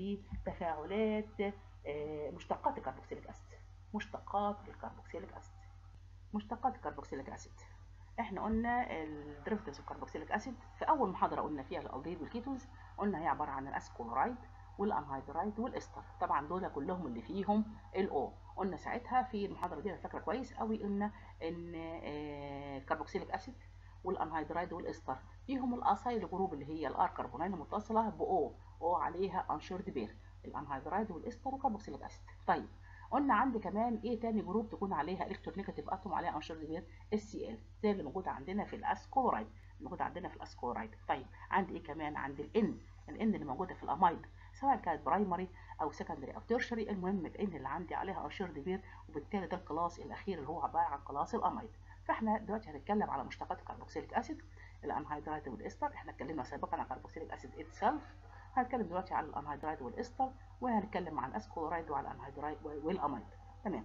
في تفاعلات آه، مشتقات الكربوكسيليك اسيد مشتقات الكربوكسيليك اسيد مشتقات الكربوكسيليك اسيد احنا قلنا الدريفتس الكربوكسيليك اسيد في اول محاضره قلنا فيها الالديد والكيتونز قلنا هي عباره عن الاسكولارايد والانهيدرايد والاستر طبعا دول كلهم اللي فيهم الاو قلنا ساعتها في المحاضره دي انا فاكره كويس قوي قلنا ان آه، الكربوكسيليك اسيد والانهيدرايد والاستر فيهم الاصايل جروب اللي هي الار كربونين المتصله باو او عليها انشورد بير الانهيدرايد والاستر وكربوكسيليك اسيد طيب قلنا عندي كمان ايه تاني جروب تكون عليها الكترونيجاتيف اتوم عليها انشورد بير اس سي ال زي اللي موجوده عندنا في الاسكورايد موجوده عندنا في الاسكورايد طيب عندي ايه كمان عندي الان الان اللي موجوده في الامايد سواء كانت برايمري او سكندري او تيرشري المهم الان اللي عندي عليها انشورد بير وبالتالي ده الكلاس الاخير اللي هو عباره عن كلاس الامايد فاحنا دلوقتي هنتكلم على مشتقات الكربوكسيليك اسيد الانهيدرايد والاستر احنا اتكلمنا سابقا عن الكربوكسيليك اسيد اتسلف هنتكلم دلوقتي على الانهيدرايد والاستر وهنتكلم عن الاسكولارايد وعلى الانهيدرايد والاميد تمام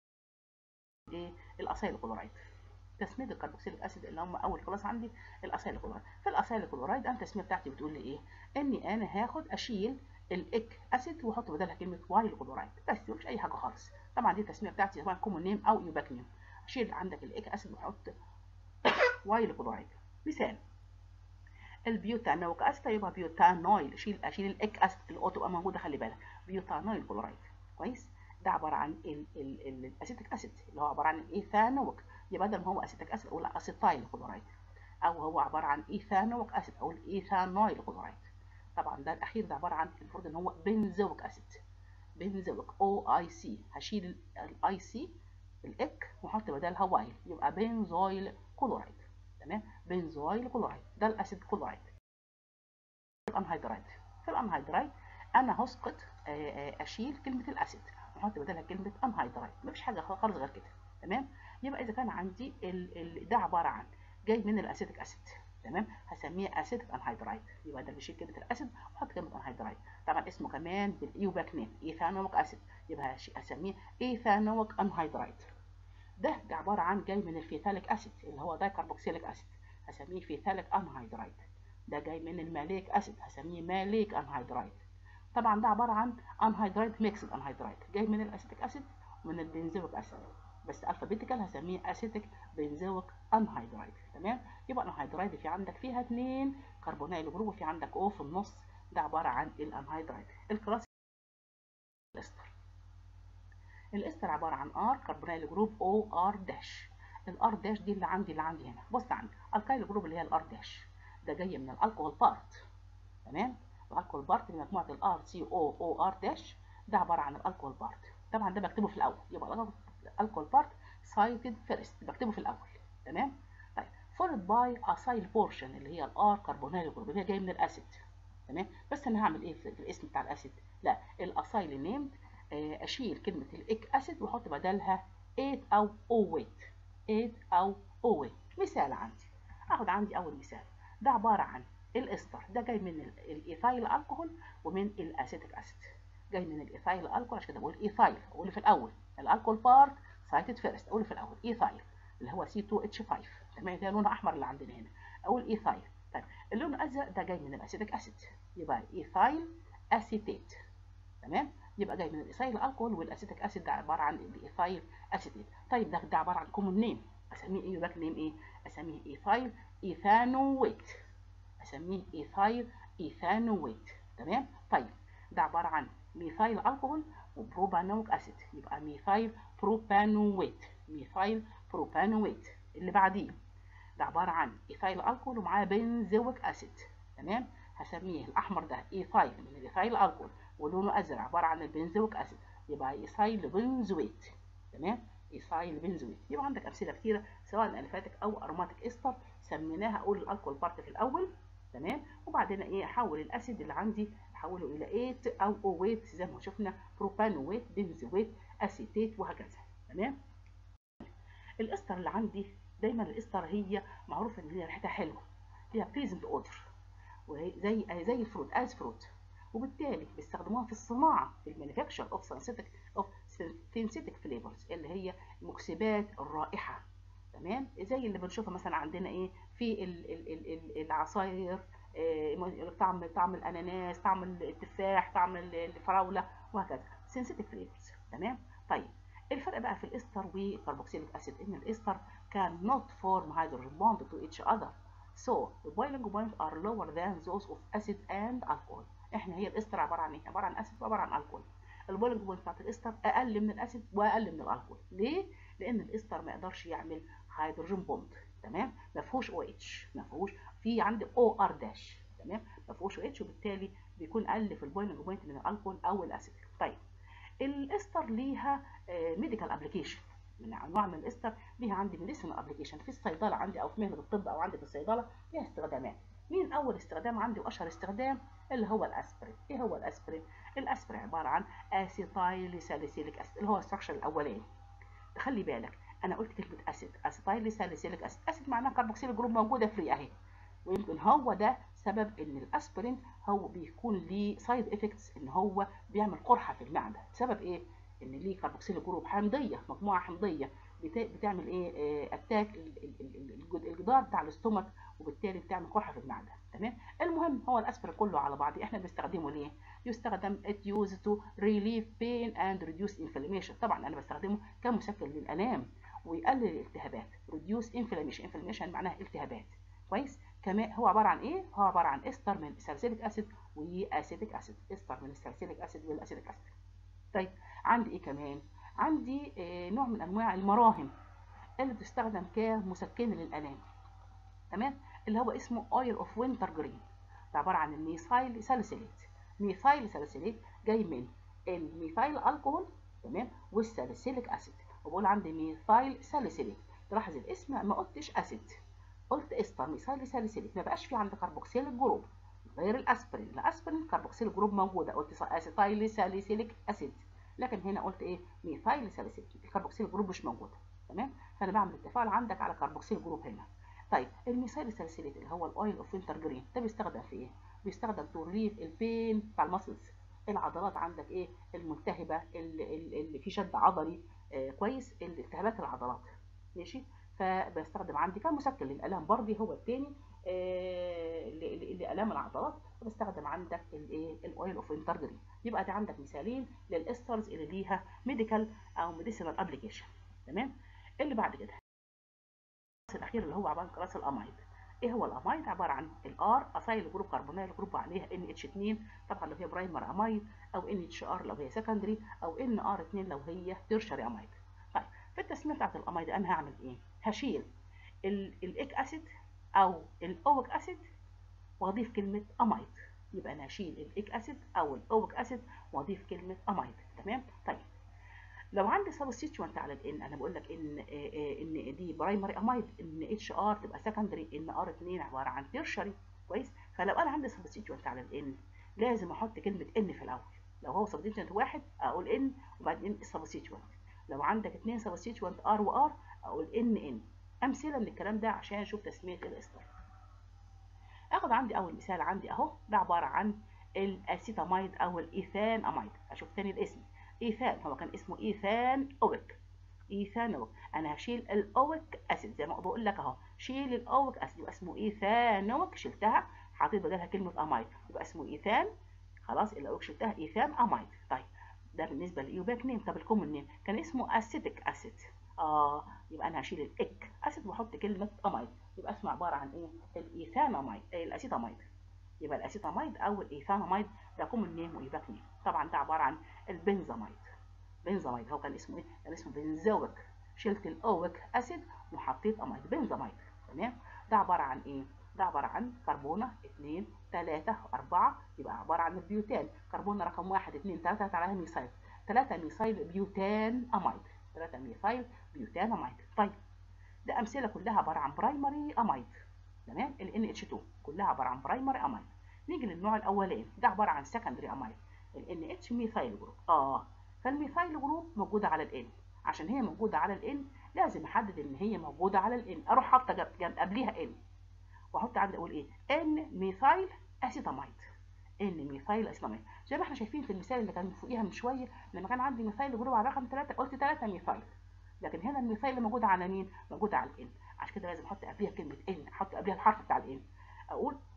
ايه الاسايل كلورايد تسميه الكربوكسيليك اسيد اللي هم اول كلاس عندي الاسايل كلورايد في الاسايل كلورايد انا التسميه بتاعتي بتقول لي ايه اني انا هاخد اشيل الاك اسيد واحط بدلها كلمه وايل كلورايد بس مفيش اي حاجه خالص طبعا دي التسميه بتاعتي سواء كومون نيم او يوباك نيم اشيل عندك الاك اسيد واحط وايل كلورايد مثال البيوتانويك اسيد يبقى بيوتانويل اشيل اشيل الاك اسيد الاو تبقى موجوده خلي بالك بيوتانويل كلورايد كويس ده عباره عن الاسيتيك اسيد اللي هو عباره عن الايثانويك يبقى بدل ما هو اسيتيك اسيد اقول اسيتايل كلورايد او هو عباره عن ايثانويك اسيد اقول ايثانويل كلورايد طبعا ده الاخير ده عباره عن المفروض ان هو بنزويك اسيد بنزويك او اي سي هشيل الاي سي الاك واحط بدلها وايل يبقى بنزويل كلورايد تمام بنزويل كلورايد ده الاسيد كلورايد الانهيدرايد في الانهيدرايد انا هسقط اشيل كلمه الاسيد واحط بدلها كلمه انهيدرايد مفيش حاجه خالص غير كده تمام يبقى اذا كان عندي ال ال ده عباره عن جاي من الاسيتيك اسيد تمام هسميه اسيتيك انهيدرايد يبقى ده بشيل كلمه الاسيد واحط كلمه انهيدرايد طبعا اسمه كمان بالايوباك نيم ايثانويك اسيد يبقى هسميه ايثانويك انهيدرايد ده, ده عباره عن جاي من الفيثاليك اسيد اللي هو دايكربوكسيليك اسيد هسميه فيثاليك انهيدرايد ده جاي من الماليك اسيد هسميه ماليك انهيدرايد طبعا ده عباره عن انهيدرايد ميكسد انهيدرايد جاي من الاسيتيك اسيد ومن البنزويك اسيد بس الفابيتيكال هسميه اسيتيك بنزويك انهيدرايد تمام يبقى الانهيدرايد في عندك فيها اثنين كربونيل جروب وفي عندك او في النص ده عباره عن الانهيدرايد الكلاس الاستر الاستر عباره عن ار كربونيل جروب او ار داش الار داش دي اللي عندي اللي عندي هنا بص عندي الكايل جروب اللي هي الار داش ده جاي من الالكوهول بارت تمام الالكوهول بارت من مجموعه الار سي او او ار داش ده عباره عن الالكوهول بارت طبعا ده بكتبه في الاول يبقى الالكوهول بارت سايتد فيرست بكتبه في الاول تمام طيب فولد باي اسايل بورشن اللي هي الار كربونيل جروب اللي هي جايه من الاسيد تمام بس انا هعمل ايه في الاسم بتاع الاسيد لا الاسايل نيم اشيل كلمه الاك اسيد واحط بدلها 8 او او ويت 8 او او ويت مثال عندي اخد عندي اول مثال ده عباره عن الاستر ده جاي من الايثايل الكحول ومن الاسيتيك اسيد جاي من الايثايل الكحول عشان كده بقول ايثايل اقول في الاول الالكحول بارت سايتد فيرست اقول في الاول ايثايل اللي هو C2H5 تمام ده لونه احمر اللي عندنا هنا اقول ايثايل طيب اللون الازرق ده جاي من الاسيتيك اسيد يبقى ايثايل اسيتيت تمام يبقى جاي من الايثايل الكحول والاسيتيك اسيد ده عباره عن الايثايل اسيتيت طيب ده ده عباره عن كومون نيم اسميه ايه باك نيم ايه اسميه ايثايل ايثانويت اسميه ايثايل ايثانويت تمام طيب ده عباره عن ميثايل الكحول وبروبانويك اسيد يبقى ميثايل بروبانويت ميثايل بروبانويت اللي بعديه ده عباره عن ايثايل الكحول ومعاه بنزويك اسيد تمام هسميه الاحمر ده ايثايل من الايثايل الكحول ولونه ازرق عباره عن البنزويك اسيد يبقى ايثايل بنزويت تمام ايثايل بنزويت يبقى عندك امثله كتيره سواء الفاتيك او اروماتيك استر سميناها اقول الالكول بارت في الاول تمام وبعدين ايه احول الاسيد اللي عندي احوله الى 8 او اويت زي ما شفنا بروبانويت بنزويت اسيتيت وهكذا تمام الاستر اللي عندي دايما الاستر هي معروفه ان هي ريحتها حلوه ليها بريزنت اودر وهي زي زي الفروت از فروت وبالتالي بيستخدموها في الصناعه في المانيفاكتشر اوف سينثيتك اوف سينثيتك فليفرز اللي هي مكسبات الرائحه تمام زي اللي بنشوفها مثلا عندنا ايه في ال ال ال ال العصاير يقول لك طعم طعم الاناناس طعم التفاح طعم الفراوله وهكذا سنسيتيف فليفرز تمام طيب الفرق بقى في الاستر والكربوكسيليك اسيد ان الاستر كان not form hydrogen bond to each other so the boiling points are lower than those of acid and alcohol احنا هي الاستر عباره عن ايه عباره عن اسيد وعباره عن الكحول البويلنج بوينت بتاعت الاستر اقل من الاسيد واقل من الالكحول ليه لان الاستر ما يقدرش يعمل هيدروجين بوند تمام ما فيهوش او اتش ما فيهوش في عندي او ار داش تمام ما فيهوش او اتش وبالتالي بيكون اقل في البويلنج بوينت من الالكحول او الاسيد طيب الاستر ليها ميديكال ابلكيشن من انواع من الاستر ليها عندي ميديسينال ابلكيشن في الصيدله عندي او في مهنه الطب او عندي في الصيدله ليها استخدامات مين اول استخدام عندي واشهر استخدام اللي هو الاسبرين ايه هو الاسبرين الاسبرين عباره عن اسيتايل ساليسيليك اسيد اللي هو الستراكشر الاولاني خلي بالك انا قلت كلمه اسيد اسيتايل ساليسيليك اسيد اسيد معناها كربوكسيل جروب موجوده فري اهي ويمكن هو ده سبب ان الاسبرين هو بيكون ليه سايد افكتس ان هو بيعمل قرحه في المعده بسبب ايه ان ليه كربوكسيل جروب حمضيه مجموعه حمضيه بتعمل ايه اتاك الجدار بتاع الاستومك وبالتالي بتعمل قرحه في المعده تمام المهم هو الاسبرين كله على بعضه احنا بنستخدمه ليه يستخدم it used to relieve pain and reduce inflammation طبعا انا بستخدمه كمسكن للالام ويقلل الالتهابات reduce inflammation inflammation معناها التهابات كويس كمان هو عباره عن ايه هو عباره عن استر من سالسيليك اسيد واسيتيك اسيد استر من السالسيليك اسيد والاسيتيك اسيد طيب عندي ايه كمان عندي آه نوع من انواع المراهم اللي بتستخدم كمسكن للالام تمام اللي هو اسمه اويل اوف وينتر جرين ده عباره عن الميثايل ساليسيليت ميثايل ساليسيليت جاي من الميثايل الكحول تمام والساليسيليك اسيد وبقول عندي ميثايل ساليسيليت تلاحظ الاسم ما قلتش اسيد قلت استر ميثايل ساليسيليت ما بقاش في عند كربوكسيل الجروب غير الاسبرين الاسبرين كربوكسيل الجروب موجوده قلت اسيتايل ساليسيليك اسيد لكن هنا قلت ايه ميثايل ساليسيليت الكربوكسيل الجروب مش موجوده تمام فانا بعمل التفاعل عندك على كربوكسيل جروب هنا طيب الميثايل ساليسيليت اللي هو الاويل اوف وينتر جرين ده بيستخدم في ايه بيستخدم تو ريليف البين بتاع المسلز العضلات عندك ايه الملتهبه اللي, اللي في شد عضلي آه كويس التهابات العضلات ماشي فبستخدم عندي كمسكن للالام برضه هو الثاني آه لالام العضلات بستخدم عندك الايه الاويل اوف وينتر جرين يبقى دي عندك مثالين للاسترز اللي ليها ميديكال او ميديسينال ابلكيشن تمام اللي بعد كده الاخير اللي هو عباره عن كلاس الامايد ايه هو الامايد عباره عن الار اسايل جروب كربونيل جروب عليها ان اتش 2 طبعا لو هي برايمر امايد او ان اتش ار لو هي سكندري او ان ار 2 لو هي تيرشري امايد طيب في التسميه بتاعت الامايد انا هعمل ايه هشيل الايك اسيد او الاويك اسيد واضيف كلمه امايد يبقى انا هشيل الايك اسيد او الاويك اسيد واضيف كلمه امايد تمام طيب لو عندي سبستيتيوانت على الان انا بقول لك ان ان دي برايمري امايد ان اتش ار تبقى سكندري ان ار 2 عباره عن تيرشري كويس فلو انا عندي سبستيتيوانت على الان لازم احط كلمه ان في الاول لو هو سبستيتيوانت واحد اقول ان وبعدين السبستيتيوانت لو عندك اثنين سبستيتيوانت ار وار اقول ان ان امثله من الكلام ده عشان اشوف تسميه الاستر اخد عندي اول مثال عندي اهو ده عباره عن الاسيتاميد او الايثان اميد اشوف تاني الاسم ايثان هو كان اسمه ايثان اويك ايثان اويك انا هشيل الاويك اسيد زي ما بقول لك اهو شيل الاويك اسيد يبقى اسمه ايثانويك شلتها حطيت بدلها كلمه امايد يبقى اسمه ايثان خلاص الاويك شلتها ايثان امايد طيب ده بالنسبه للايوباك نيم طب الكومن نيم كان اسمه اسيتيك اسيد اه يبقى انا هشيل الاك اسيد واحط كلمه امايد يبقى اسمه عباره عن ايه الايثاناميد الاسيتاميد يبقى الاسيتاميد او الايثاناميد ده كومن نيم وايباك نيم طبعا ده عباره عن البنزاميد بنزاميد هو كان اسمه ايه كان اسمه بنزويك شلت الاويك اسيد وحطيت اميد بنزاميد تمام ده عباره عن ايه ده عباره عن كربونه 2 3 4 يبقى عباره عن البيوتان كربونه رقم 1 2 3 عليها ميثايل 3 ميثايل بيوتان اميد 3 ميثايل بيوتان اميد طيب ده امثله كلها عباره عن برايمري اميد تمام ال NH2 كلها عباره عن برايمري اميد نيجي للنوع الاولاني ده عباره عن سكندري اميد ال NH ميثايل جروب اه فالميثايل جروب موجوده على الان عشان هي موجوده على الان لازم احدد ان هي موجوده على الان اروح حاطه جنب قبليها ان واحط عندي اقول ايه ان ميثايل اسيتاميد ان ميثايل اسيتاميد زي ما احنا شايفين في المثال اللي كان فوقيها من شويه لما كان عندي ميثايل جروب على رقم 3 قلت 3 ميثايل لكن هنا الميثايل اللي موجوده على مين موجوده على الان عشان كده لازم احط قبليها كلمه ان احط قبليها الحرف بتاع الان اقول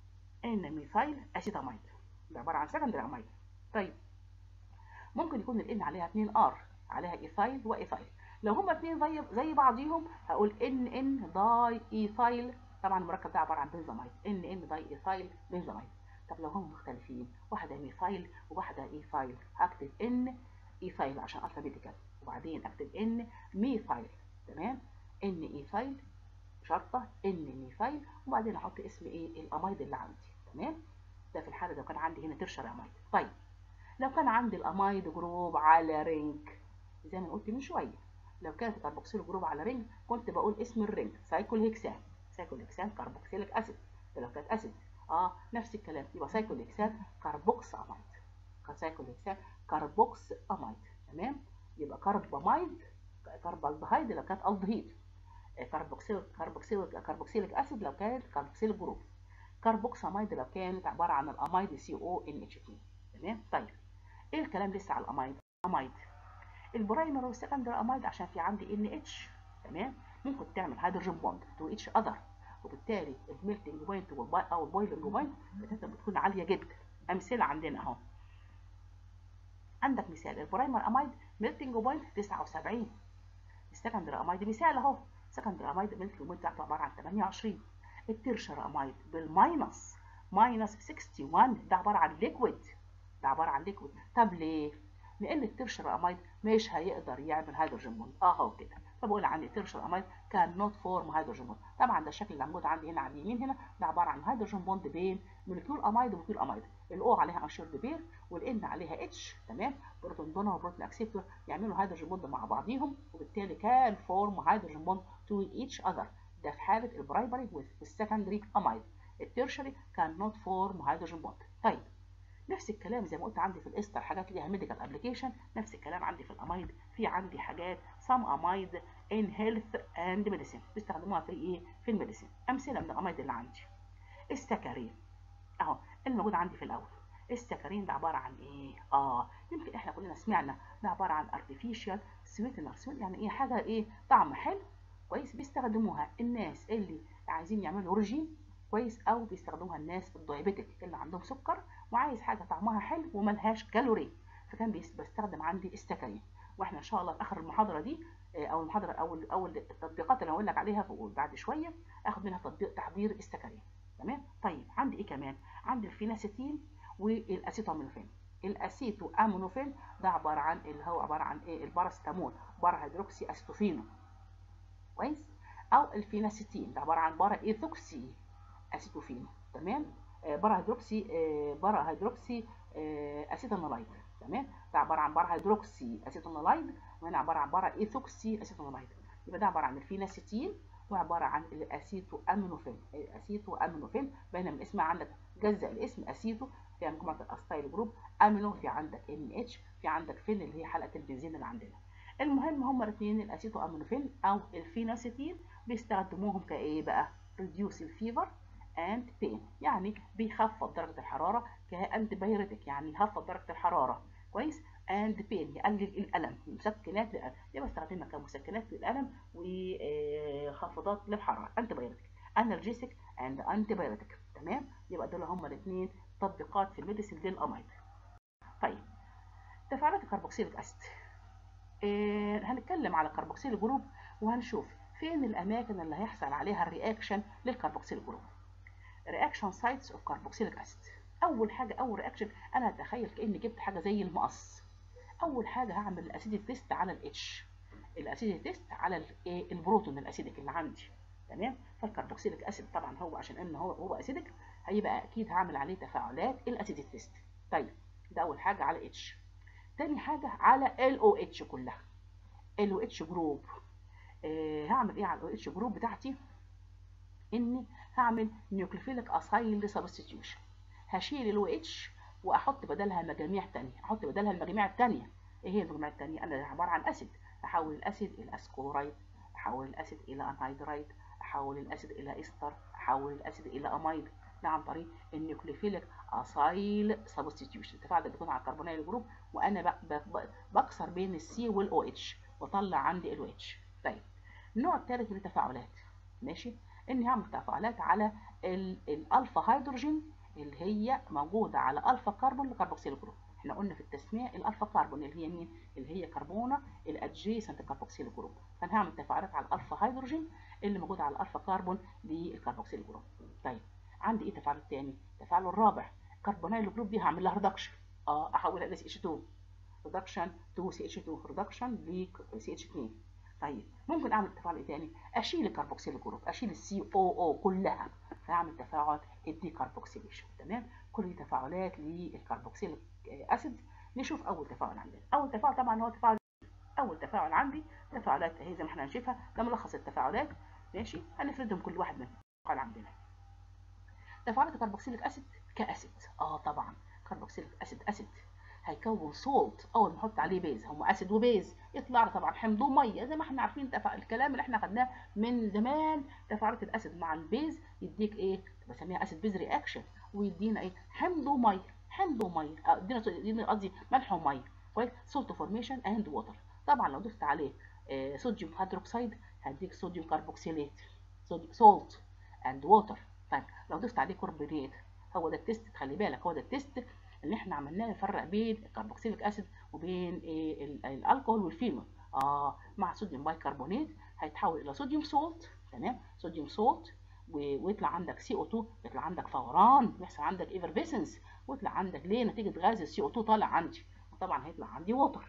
ان ميثايل اسيتاميد ده عباره عن سكندري اميد طيب ممكن يكون الان عليها 2 ار عليها ايثايل وايثايل لو هما اثنين زي زي بعضيهم هقول ان ان داي ايثايل طبعا المركب ده عباره عن بنزاميد ان ان داي ايثايل بنزاميد طب لو هم مختلفين واحده ميثايل وواحده ايثايل هكتب ان ايثايل عشان الفابيتيكال وبعدين اكتب ان ميثايل تمام ان ايثايل شرطه ان ميثايل وبعدين احط اسم ايه الاميد اللي عندي تمام ده في الحاله لو كان عندي هنا ترشر اميد طيب لو كان عندي الاميد جروب على رينج زي ما قلت من شويه لو كانت الكربوكسيل جروب على رينج كنت بقول اسم الرينج سايكل هيكسان سايكل هيكسان كربوكسيليك اسيد ده لو كانت اسيد اه نفس الكلام يبقى سايكل هيكسان كربوكس اميد سايكل هيكسان كربوكس اميد تمام يبقى كرباميد كربالدهيد لو كانت الدهيد كربوكسيل كربوكسيل كربوكسيليك اسيد لو كانت كربوكسيل جروب كربوكساميد لو كانت عباره عن الاميد سي او ان اتش 2 تمام طيب ايه الكلام لسه على الاميد اميد البرايمر والسكندري اميد عشان في عندي ان اتش تمام ممكن تعمل هيدروجين بوند تو اتش اذر وبالتالي الميلتنج بوينت او البويلنج بوينت بتاعتها بتكون عاليه جدا امثله عندنا اهو عندك مثال البرايمر اميد ميلتنج بوينت 79 السكندري اميد مثال اهو السكندري اميد ميلتنج بوينت بتاعته عباره عن 28 الترشر اميد بالماينس ماينس 61 ده عباره عن ليكويد ده عباره عن ليكويد طب ليه؟ لان الترشر اميد مش هيقدر يعمل هيدروجين بوند اهو كده فبقول عندي ترشر اميد كان نوت فورم هيدروجين بوند طبعا ده الشكل اللي موجود عندي هنا على اليمين هنا ده عباره عن هيدروجين بوند بين مولكيول اميد ومولكيول اميد الاو عليها انشيرد بير والان عليها اتش تمام بروتون دونر وبروتون اكسبتور يعملوا هيدروجين بوند مع بعضيهم وبالتالي كان فورم هيدروجين بوند تو ايتش اذر ده في حاله البرايمري والسكندري اميد الترشري كان نوت فورم هيدروجين بوند طيب نفس الكلام زي ما قلت عندي في الاستر حاجات ليها ميديكال ابلكيشن نفس الكلام عندي في الاميد في عندي حاجات سام اميد ان هيلث اند ميديسين بيستخدموها في ايه في الميديسين امثله من الاميد اللي عندي السكرين اهو اللي موجود عندي في الاول السكرين ده عباره عن ايه اه يمكن احنا كلنا سمعنا ده عباره عن ارتفيشال سويتنر سويت يعني ايه حاجه ايه طعم حلو كويس بيستخدموها الناس اللي عايزين يعملوا رجيم كويس او بيستخدموها الناس الدايبيتك اللي عندهم سكر وعايز حاجه طعمها حلو وملهاش كالوري فكان بيستخدم عندي السكرين واحنا ان شاء الله في اخر المحاضره دي او المحاضره او او التطبيقات اللي هقول لك عليها بعد شويه اخد منها تطبيق تحضير السكرين تمام طيب عندي ايه كمان عندي الفيناستين والاسيتامينوفين الاسيتو امينوفين ده عباره عن اللي هو عباره عن ايه الباراستامول بارا هيدروكسي اسيتوفينو كويس او الفيناستين ده عباره عن بارا ايثوكسي اسيتوفينو تمام آه بارا هيدروكسي آه بارا هيدروكسي آه اسيتانولايد تمام ده عباره عن بارا هيدروكسي اسيتانولايد وهنا عباره عن بارا ايثوكسي اسيتانولايد يبقى ده عباره عن الفيناستين وعباره عن الاسيتو امينوفين الاسيتو امينوفين بين من اسمها عندك جزء الاسم اسيتو في مجموعه الاستايل جروب امينو في عندك ان اتش في عندك فين اللي هي حلقه البنزين اللي عندنا المهم هما الاثنين الاسيتو امينوفين او الفيناستين بيستخدموهم كايه بقى ريديوس الفيفر اند بين يعني بيخفض درجه الحراره كانتي بايريتك يعني يخفض درجه الحراره كويس اند بين يقلل الالم مسكنات للالم يبقى بستخدمها كمسكنات للالم وخفضات للحراره انتي بايريتك انالجيسيك اند انتي بايريتك تمام يبقى دول هما الاثنين تطبيقات في الميديسين للاميد طيب تفاعلات الكربوكسيليك اسيد إيه هنتكلم على الكربوكسيل جروب وهنشوف فين الاماكن اللي هيحصل عليها الرياكشن للكربوكسيل جروب رياكشن سايتس اوف كربوكسيليك اسيد اول حاجه اول رياكشن انا اتخيل كاني جبت حاجه زي المقص اول حاجه هعمل الاسيديك تيست على الاتش الاسيديك تيست على الايه البروتون الاسيديك اللي عندي تمام فالكربوكسيليك اسيد طبعا هو عشان ان هو هو اسيديك هيبقى اكيد هعمل عليه تفاعلات الاسيديك تيست طيب ده اول حاجه على اتش تاني حاجه على ال او اتش كلها ال او اتش جروب آه هعمل ايه على ال او اتش جروب بتاعتي اني هعمل نيوكليفيليك اسايل سبستيتيوشن هشيل ال او اتش واحط بدلها مجاميع تانية احط بدلها المجاميع التانية ايه هي المجاميع التانية انا عباره عن اسيد احول الاسيد الى اسكورايد احول الاسيد الى انهيدرايد احول الاسيد الى استر احول الاسيد الى اميد ده عن طريق النيوكليفيليك اسايل سبستيتيوشن التفاعل ده بيكون على الكربونيل جروب وانا بكسر بين السي والاو اتش واطلع عندي ال اتش طيب النوع الثالث من التفاعلات ماشي اني هعمل تفاعلات على الالفا هيدروجين اللي هي موجوده على الفا كربون لكربوكسيل جروب احنا قلنا في التسميه الالفا كربون اللي هي مين اللي هي كربونه الادجيسنت كربوكسيل جروب فانا هعمل تفاعلات على الالفا هيدروجين اللي موجود على الالفا كربون للكربوكسيل جروب طيب عندي ايه تفاعل تاني التفاعل الرابع كربونايل جروب دي هعمل لها ريدكشن اه احولها ل سي اتش 2 ريدكشن تو سي اتش 2 ريدكشن ل سي اتش 2 طيب ممكن اعمل تفاعل ايه تاني اشيل الكربوكسيل جروب اشيل السي او او كلها فاعمل تفاعل الديكربوكسيليشن تمام كل دي تفاعلات للكربوكسيل اسيد نشوف اول تفاعل عندنا اول تفاعل طبعا هو تفاعل اول تفاعل عندي تفاعلات اهي زي ما احنا هنشوفها ده ملخص التفاعلات ماشي هنفردهم كل واحد منهم تفاعل عندنا تفاعلات الكربوكسيليك اسيد كاسيد اه طبعا كربوكسيليك اسيد اسيد هيكون سولت اول ما نحط عليه بيز هم اسيد وبيز يطلع طبعا حمض وميه زي ما احنا عارفين تفا... الكلام اللي احنا خدناه من زمان تفاعلات الاسيد مع البيز يديك ايه بسميها اسيد بيز رياكشن ويدينا ايه حمض وميه حمض وميه ادينا قصدي ملح وميه كويس سولت فورميشن اند ووتر طبعا لو ضفت عليه آه صوديوم هيدروكسيد هديك صوديوم كربوكسيليت سولت اند ووتر طيب لو ضفت عليه كربونات هو ده التست خلي بالك هو ده التست اللي احنا عملناه نفرق بين الكربوكسيليك اسيد وبين إيه الالكوهول والفينول اه مع صوديوم بايكربونات هيتحول الى صوديوم سولت تمام صوديوم سولت ويطلع عندك سي او 2 يطلع عندك فوران يحصل عندك ايفرفيسنس ويطلع عندك ليه نتيجه غاز السي او 2 طالع عندي وطبعا هيطلع عندي ووتر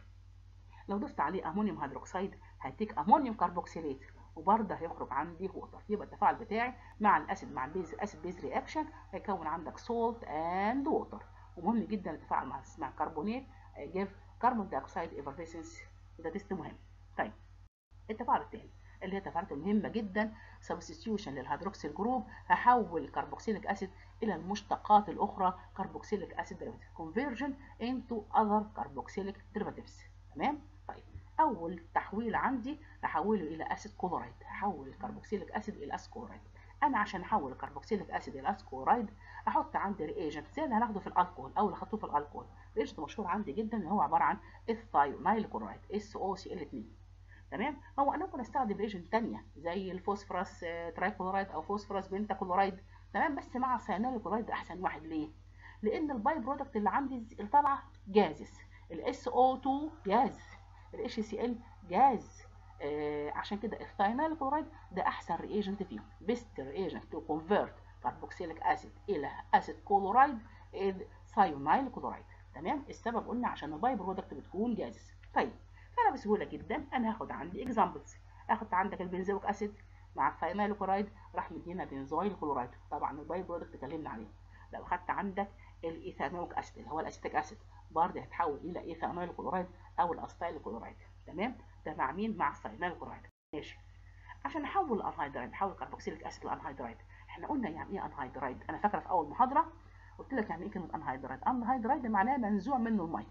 لو ضفت عليه امونيوم هيدروكسيد هيديك امونيوم كربوكسيليت وبرضه هيخرج عندي ووتر يبقى التفاعل بتاعي مع الاسيد مع البيز الاسيد بيز رياكشن هيكون عندك سولت اند ووتر ومهم جدا التفاعل مع مع كربونات جيف كربون دايوكسيد ايفرفيسنس وده تيست مهم طيب التفاعل الثاني اللي هي تفاعلات مهمه جدا سبستيوشن للهيدروكسيل جروب هحول الكربوكسيليك اسيد الى المشتقات الاخرى كربوكسيليك اسيد ديريفاتيف كونفرجن انتو اذر كربوكسيليك ديريفاتيفز تمام طيب اول تحويل عندي هحوله الى اسيد كلورايد هحول الكربوكسيليك اسيد الى اسيد كلورايد انا عشان احول الكربوكسيليك اسيد الى اسيد كلورايد احط عندي رياجنت زي اللي هناخده في الالكول او اللي خدته في الالكول رياجنت مشهور عندي جدا اللي هو عباره عن الثايونايل كلورايد اس او سي ال 2 تمام هو انا ممكن استخدم رياجنت ثانيه زي الفوسفورس ترايكلورايد او فوسفورس بنتا كلورايد تمام بس مع الثايونايل كلورايد احسن واحد ليه لان الباي برودكت اللي عندي اللي طالعه جازس الاس او 2 جاز الاتش سي ال جاز آه عشان كده الثايونايل كلورايد ده احسن رياجنت فيهم بيست رياجنت تو كونفيرت كربوكسيليك اسيد الى اسيد كلورايد ثايونايل كلورايد تمام السبب قلنا عشان الباي برودكت بتكون جازس طيب فانا بسهوله جدا انا هاخد عندي اكزامبلز اخد عندك البنزويك اسيد مع الثايونايل كلورايد راح مدينا بنزويل كلورايد طبعا الباي برودكت اتكلمنا عليه لو اخدت عندك الايثانويك اسيد اللي هو الاسيتيك اسيد برضه هيتحول الى ايثانويل كلورايد او الاستايل كلورايد تمام ده مع مين مع الثايونايل كلورايد ماشي عشان احول الانهيدرايد احول كربوكسيليك اسيد لانهيدرايد احنا قلنا يعني ايه انهيدرايد انا فاكره في اول محاضره قلت لك يعني ايه كلمه انهيدرايد انهيدرايد معناه منزوع منه الميه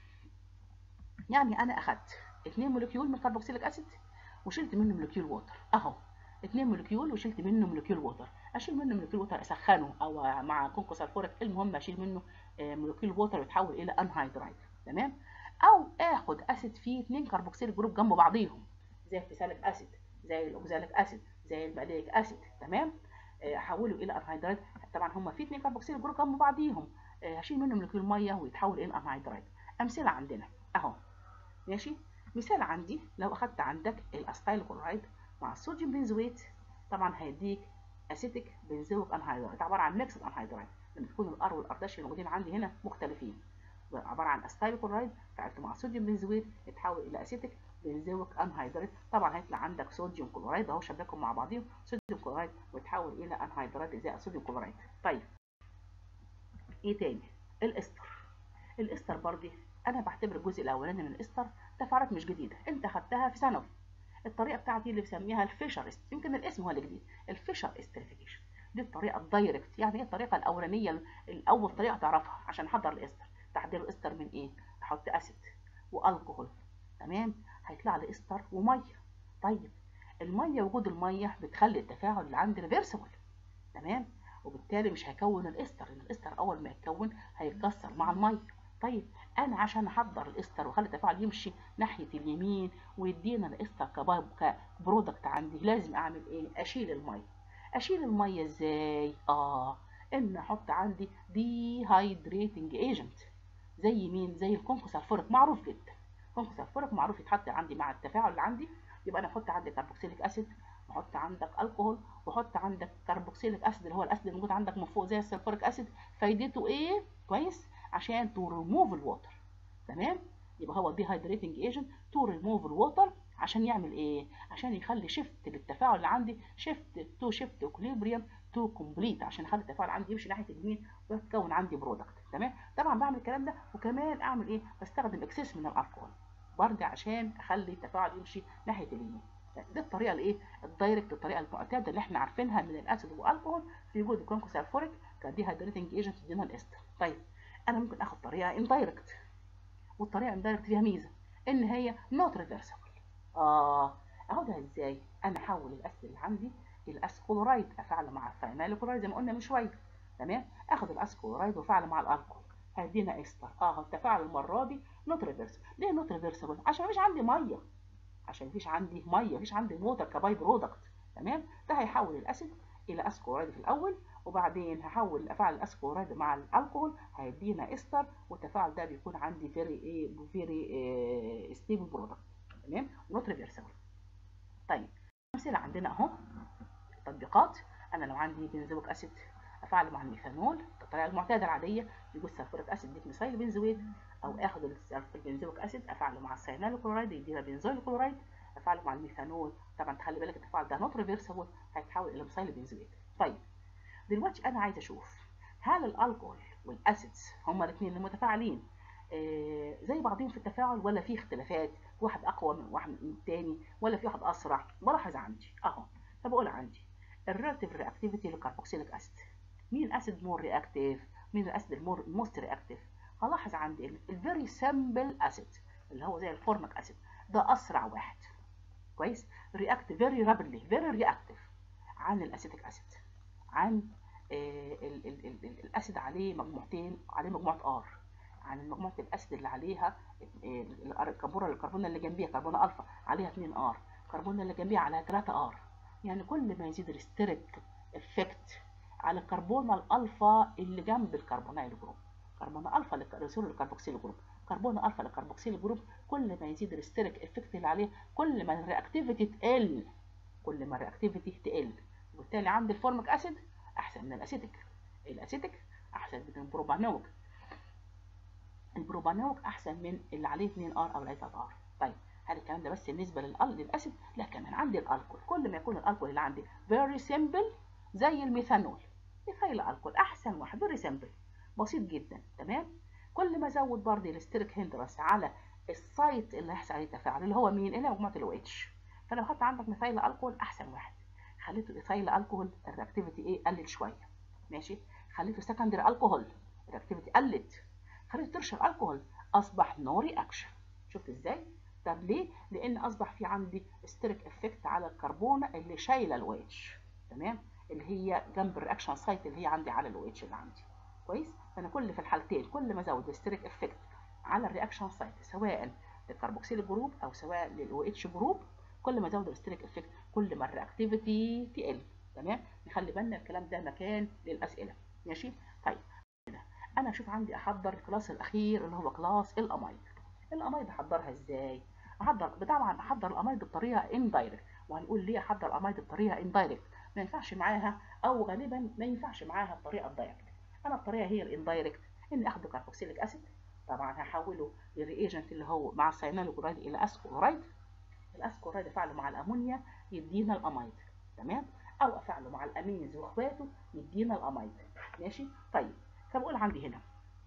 يعني انا اخدت اثنين مولكيول من كربوكسيليك اسيد وشلت منه مولكيول ووتر اهو اثنين مولكيول وشلت منه مولكيول ووتر اشيل منه مولكيول ووتر اسخنه او مع كونكو سلفوريك المهم اشيل منه مولكيول ووتر ويتحول الى انهيدرايد تمام او اخد اسيد فيه اثنين كربوكسيليك جروب جنب بعضيهم زي الفيساليك اسيد زي الاوكزاليك اسيد زي الماليك اسيد تمام احوله الى انهيدرايد طبعا هم في اثنين كربوكسيل جروب جنب بعضيهم هشيل منهم مولكيول ميه ويتحول الى انهيدرايد امثله عندنا اهو ماشي مثال عندي لو اخدت عندك الاستايل كلورايد مع الصوديوم بنزويت طبعا هيديك اسيتيك بنزويك انهيدرايد عباره عن ميكس انهيدرايد لما تكون الار والار الموجودين عندي هنا مختلفين عباره عن استايل كلورايد فعلته مع صوديوم بنزويت يتحول الى اسيتيك بنزويك انهيدرايد طبعا هيطلع عندك صوديوم كلورايد اهو شبكهم مع بعضهم صوديوم كلورايد ويتحول الى انهيدرايد زي الصوديوم كلورايد طيب ايه تاني الاستر الاستر برضه انا بعتبر الجزء الاولاني من الاستر تفاعلات مش جديده انت خدتها في ثانوي الطريقه بتاعتي اللي بسميها الفيشر است يمكن الاسم هو الجديد الفيشر استريفيكيشن دي الطريقه الدايركت يعني ايه الطريقه الاولانيه الاول طريقه تعرفها عشان احضر الاستر تحضير الاستر من ايه احط اسيد والكحول تمام هيطلع لي استر وميه طيب الميه وجود الميه بتخلي التفاعل اللي عندي ريفرسبل تمام وبالتالي مش هيكون الاستر لان الاستر اول ما يتكون هيتكسر مع الميه طيب انا عشان احضر الاستر واخلي التفاعل يمشي ناحيه اليمين ويدينا الاستر كبرودكت عندي لازم اعمل ايه اشيل الميه اشيل الميه ازاي اه ان احط عندي ديهايدريتنج ايجنت زي مين زي الكونكوسالفوريك معروف جدا الكونكوسالفوريك معروف يتحط عندي مع التفاعل اللي عندي يبقى انا احط عندي كربوكسيليك اسيد واحط عندك الكحول واحط عندك كربوكسيليك اسيد اللي هو الاسيد اللي موجود عندك من فوق زي السلفوريك اسيد فايدته ايه كويس عشان تو ريموف الووتر تمام يبقى هو ديهايدريتنج ايجنت تو ريموف الووتر عشان يعمل ايه عشان يخلي شيفت للتفاعل اللي عندي شيفت تو شيفت اكوليبريم تو كومبليت عشان اخلي التفاعل عندي يمشي ناحيه اليمين ويتكون عندي برودكت تمام طبعا بعمل الكلام ده وكمان اعمل ايه بستخدم اكسس من الالكحول برضه عشان اخلي التفاعل يمشي ناحيه اليمين دي الطريقه الايه الدايركت الطريقه المعتاده اللي احنا عارفينها من الاسيد والالكحول في وجود الكونكوسالفوريك كديهايدريتنج ايجنت تدينا الاستر طيب انا ممكن اخد طريقه اندايركت والطريقه اندايركت فيها ميزه ان هي نوت ريفرسبل اه اخدها ازاي انا احول الاسيد اللي عندي الى اسكولارايد افعله مع الفينال كلورايد زي ما قلنا من شويه تمام اخد الاسكولارايد وافعله مع الالكحول هيدينا استر اه التفاعل المره دي نوت ريفرسبل ليه نوت ريفرسبل عشان مفيش عندي ميه عشان مفيش عندي ميه مفيش عندي ووتر كباي برودكت تمام ده هيحول الاسيد الى اسكولارايد في الاول وبعدين هحول افعل الاسكولارايد مع الالكحول هيدينا استر والتفاعل ده بيكون عندي فيري ايه فيري ستيبل برودكت تمام نوت ريفرسبل طيب امثله عندنا اهو تطبيقات انا لو عندي بنزويك اسيد افعله مع الميثانول الطريقه المعتاده العاديه يجوز سلفوريك اسيد يديك ميثايل بنزويت او اخد البنزويك اسيد افعله مع السينال كلورايد يدينا بنزويل كلورايد افعله مع الميثانول طبعا تخلي بالك التفاعل ده نوت ريفرسبل هيتحول الى ميثايل بنزويت طيب دلوقتي انا عايزه اشوف هل الالكول والاسيدز هما الاثنين متفاعلين آه زي بعضهم في التفاعل ولا في اختلافات واحد اقوى من واحد من الثاني ولا في واحد اسرع بلاحظ عندي اهو فبقول عندي الريلاتيف رياكتيفيتي للكربوكسيليك اسيد مين الاسيد مور رياكتيف مين الاسيد المور موست رياكتيف هلاحظ عندي الفيري سامبل اسيد اللي هو زي الفورميك اسيد ده اسرع واحد كويس رياكت فيري رابيدلي فيري رياكتيف عن الاسيتيك اسيد عن آه ال ال ال ال الاسيد عليه مجموعتين عليه مجموعه ار عن مجموعه الاسيد اللي عليها الكربونه الكربونه اللي جنبيها كربونه الفا عليها 2 ار الكربونه اللي جنبيها عليها 3 ار يعني كل ما يزيد الستيريك افكت على الكربونه الالفا اللي جنب الكربونايل جروب كربونه الفا للرسول الكربوكسيل جروب كربونه الفا للكربوكسيل جروب كل ما يزيد الستيريك افكت اللي عليه كل ما الرياكتيفيتي تقل كل ما الرياكتيفيتي تقل وبالتالي عندي الفورميك اسيد احسن من الاسيتيك الاسيتيك احسن من البروبانويك البروبانويك احسن من اللي عليه 2 ار او عليه 3 ار طيب هل الكلام ده بس بالنسبه للاسيد لا كمان عندي الالكول كل ما يكون الالكول اللي عندي فيري سيمبل زي الميثانول ميثايل الكول احسن واحد فيري سيمبل بسيط جدا تمام كل ما ازود برضه الستيريك هندرس على السايت اللي هيحصل عليه التفاعل اللي هو مين اللي هو مجموعه الاو اتش فلو حط عندك ميثايل الكول احسن واحد خليته ايثايل الكحول الرياكتيفيتي ايه قلت شويه ماشي خليته سكندري الكحول الرياكتيفيتي قلت خليته ترشر الكحول اصبح نو رياكشن شفت ازاي طب ليه لان اصبح في عندي ستيريك افكت على الكربونه اللي شايله الاو اتش تمام اللي هي جنب الرياكشن سايت اللي هي عندي على الاو اتش اللي عندي كويس فانا كل في الحالتين كل ما ازود الستيريك افكت على الرياكشن سايت سواء للكربوكسيل جروب او سواء للاو اتش جروب كل ما ازود الستيريك افكت كل ما الرياكتيفيتي تقل تمام نخلي بالنا الكلام ده مكان للاسئله ماشي طيب انا اشوف عندي احضر الكلاس الاخير اللي هو كلاس الامايد الامايد احضرها ازاي احضر طبعا احضر الامايد بطريقه اندايركت وهنقول ليه احضر الامايد بطريقه اندايركت ما ينفعش معاها او غالبا ما ينفعش معاها الطريقه الدايركت انا الطريقه هي الاندايركت اني اخد كاربوكسيليك اسيد طبعا هحوله للرياجنت اللي هو مع السينالوكلورايد الى اسكولارايد الاسكولارايد افعله مع الامونيا يدينا الامايد تمام او افعله مع الامينز واخواته يدينا الامايد ماشي طيب فبقول عندي هنا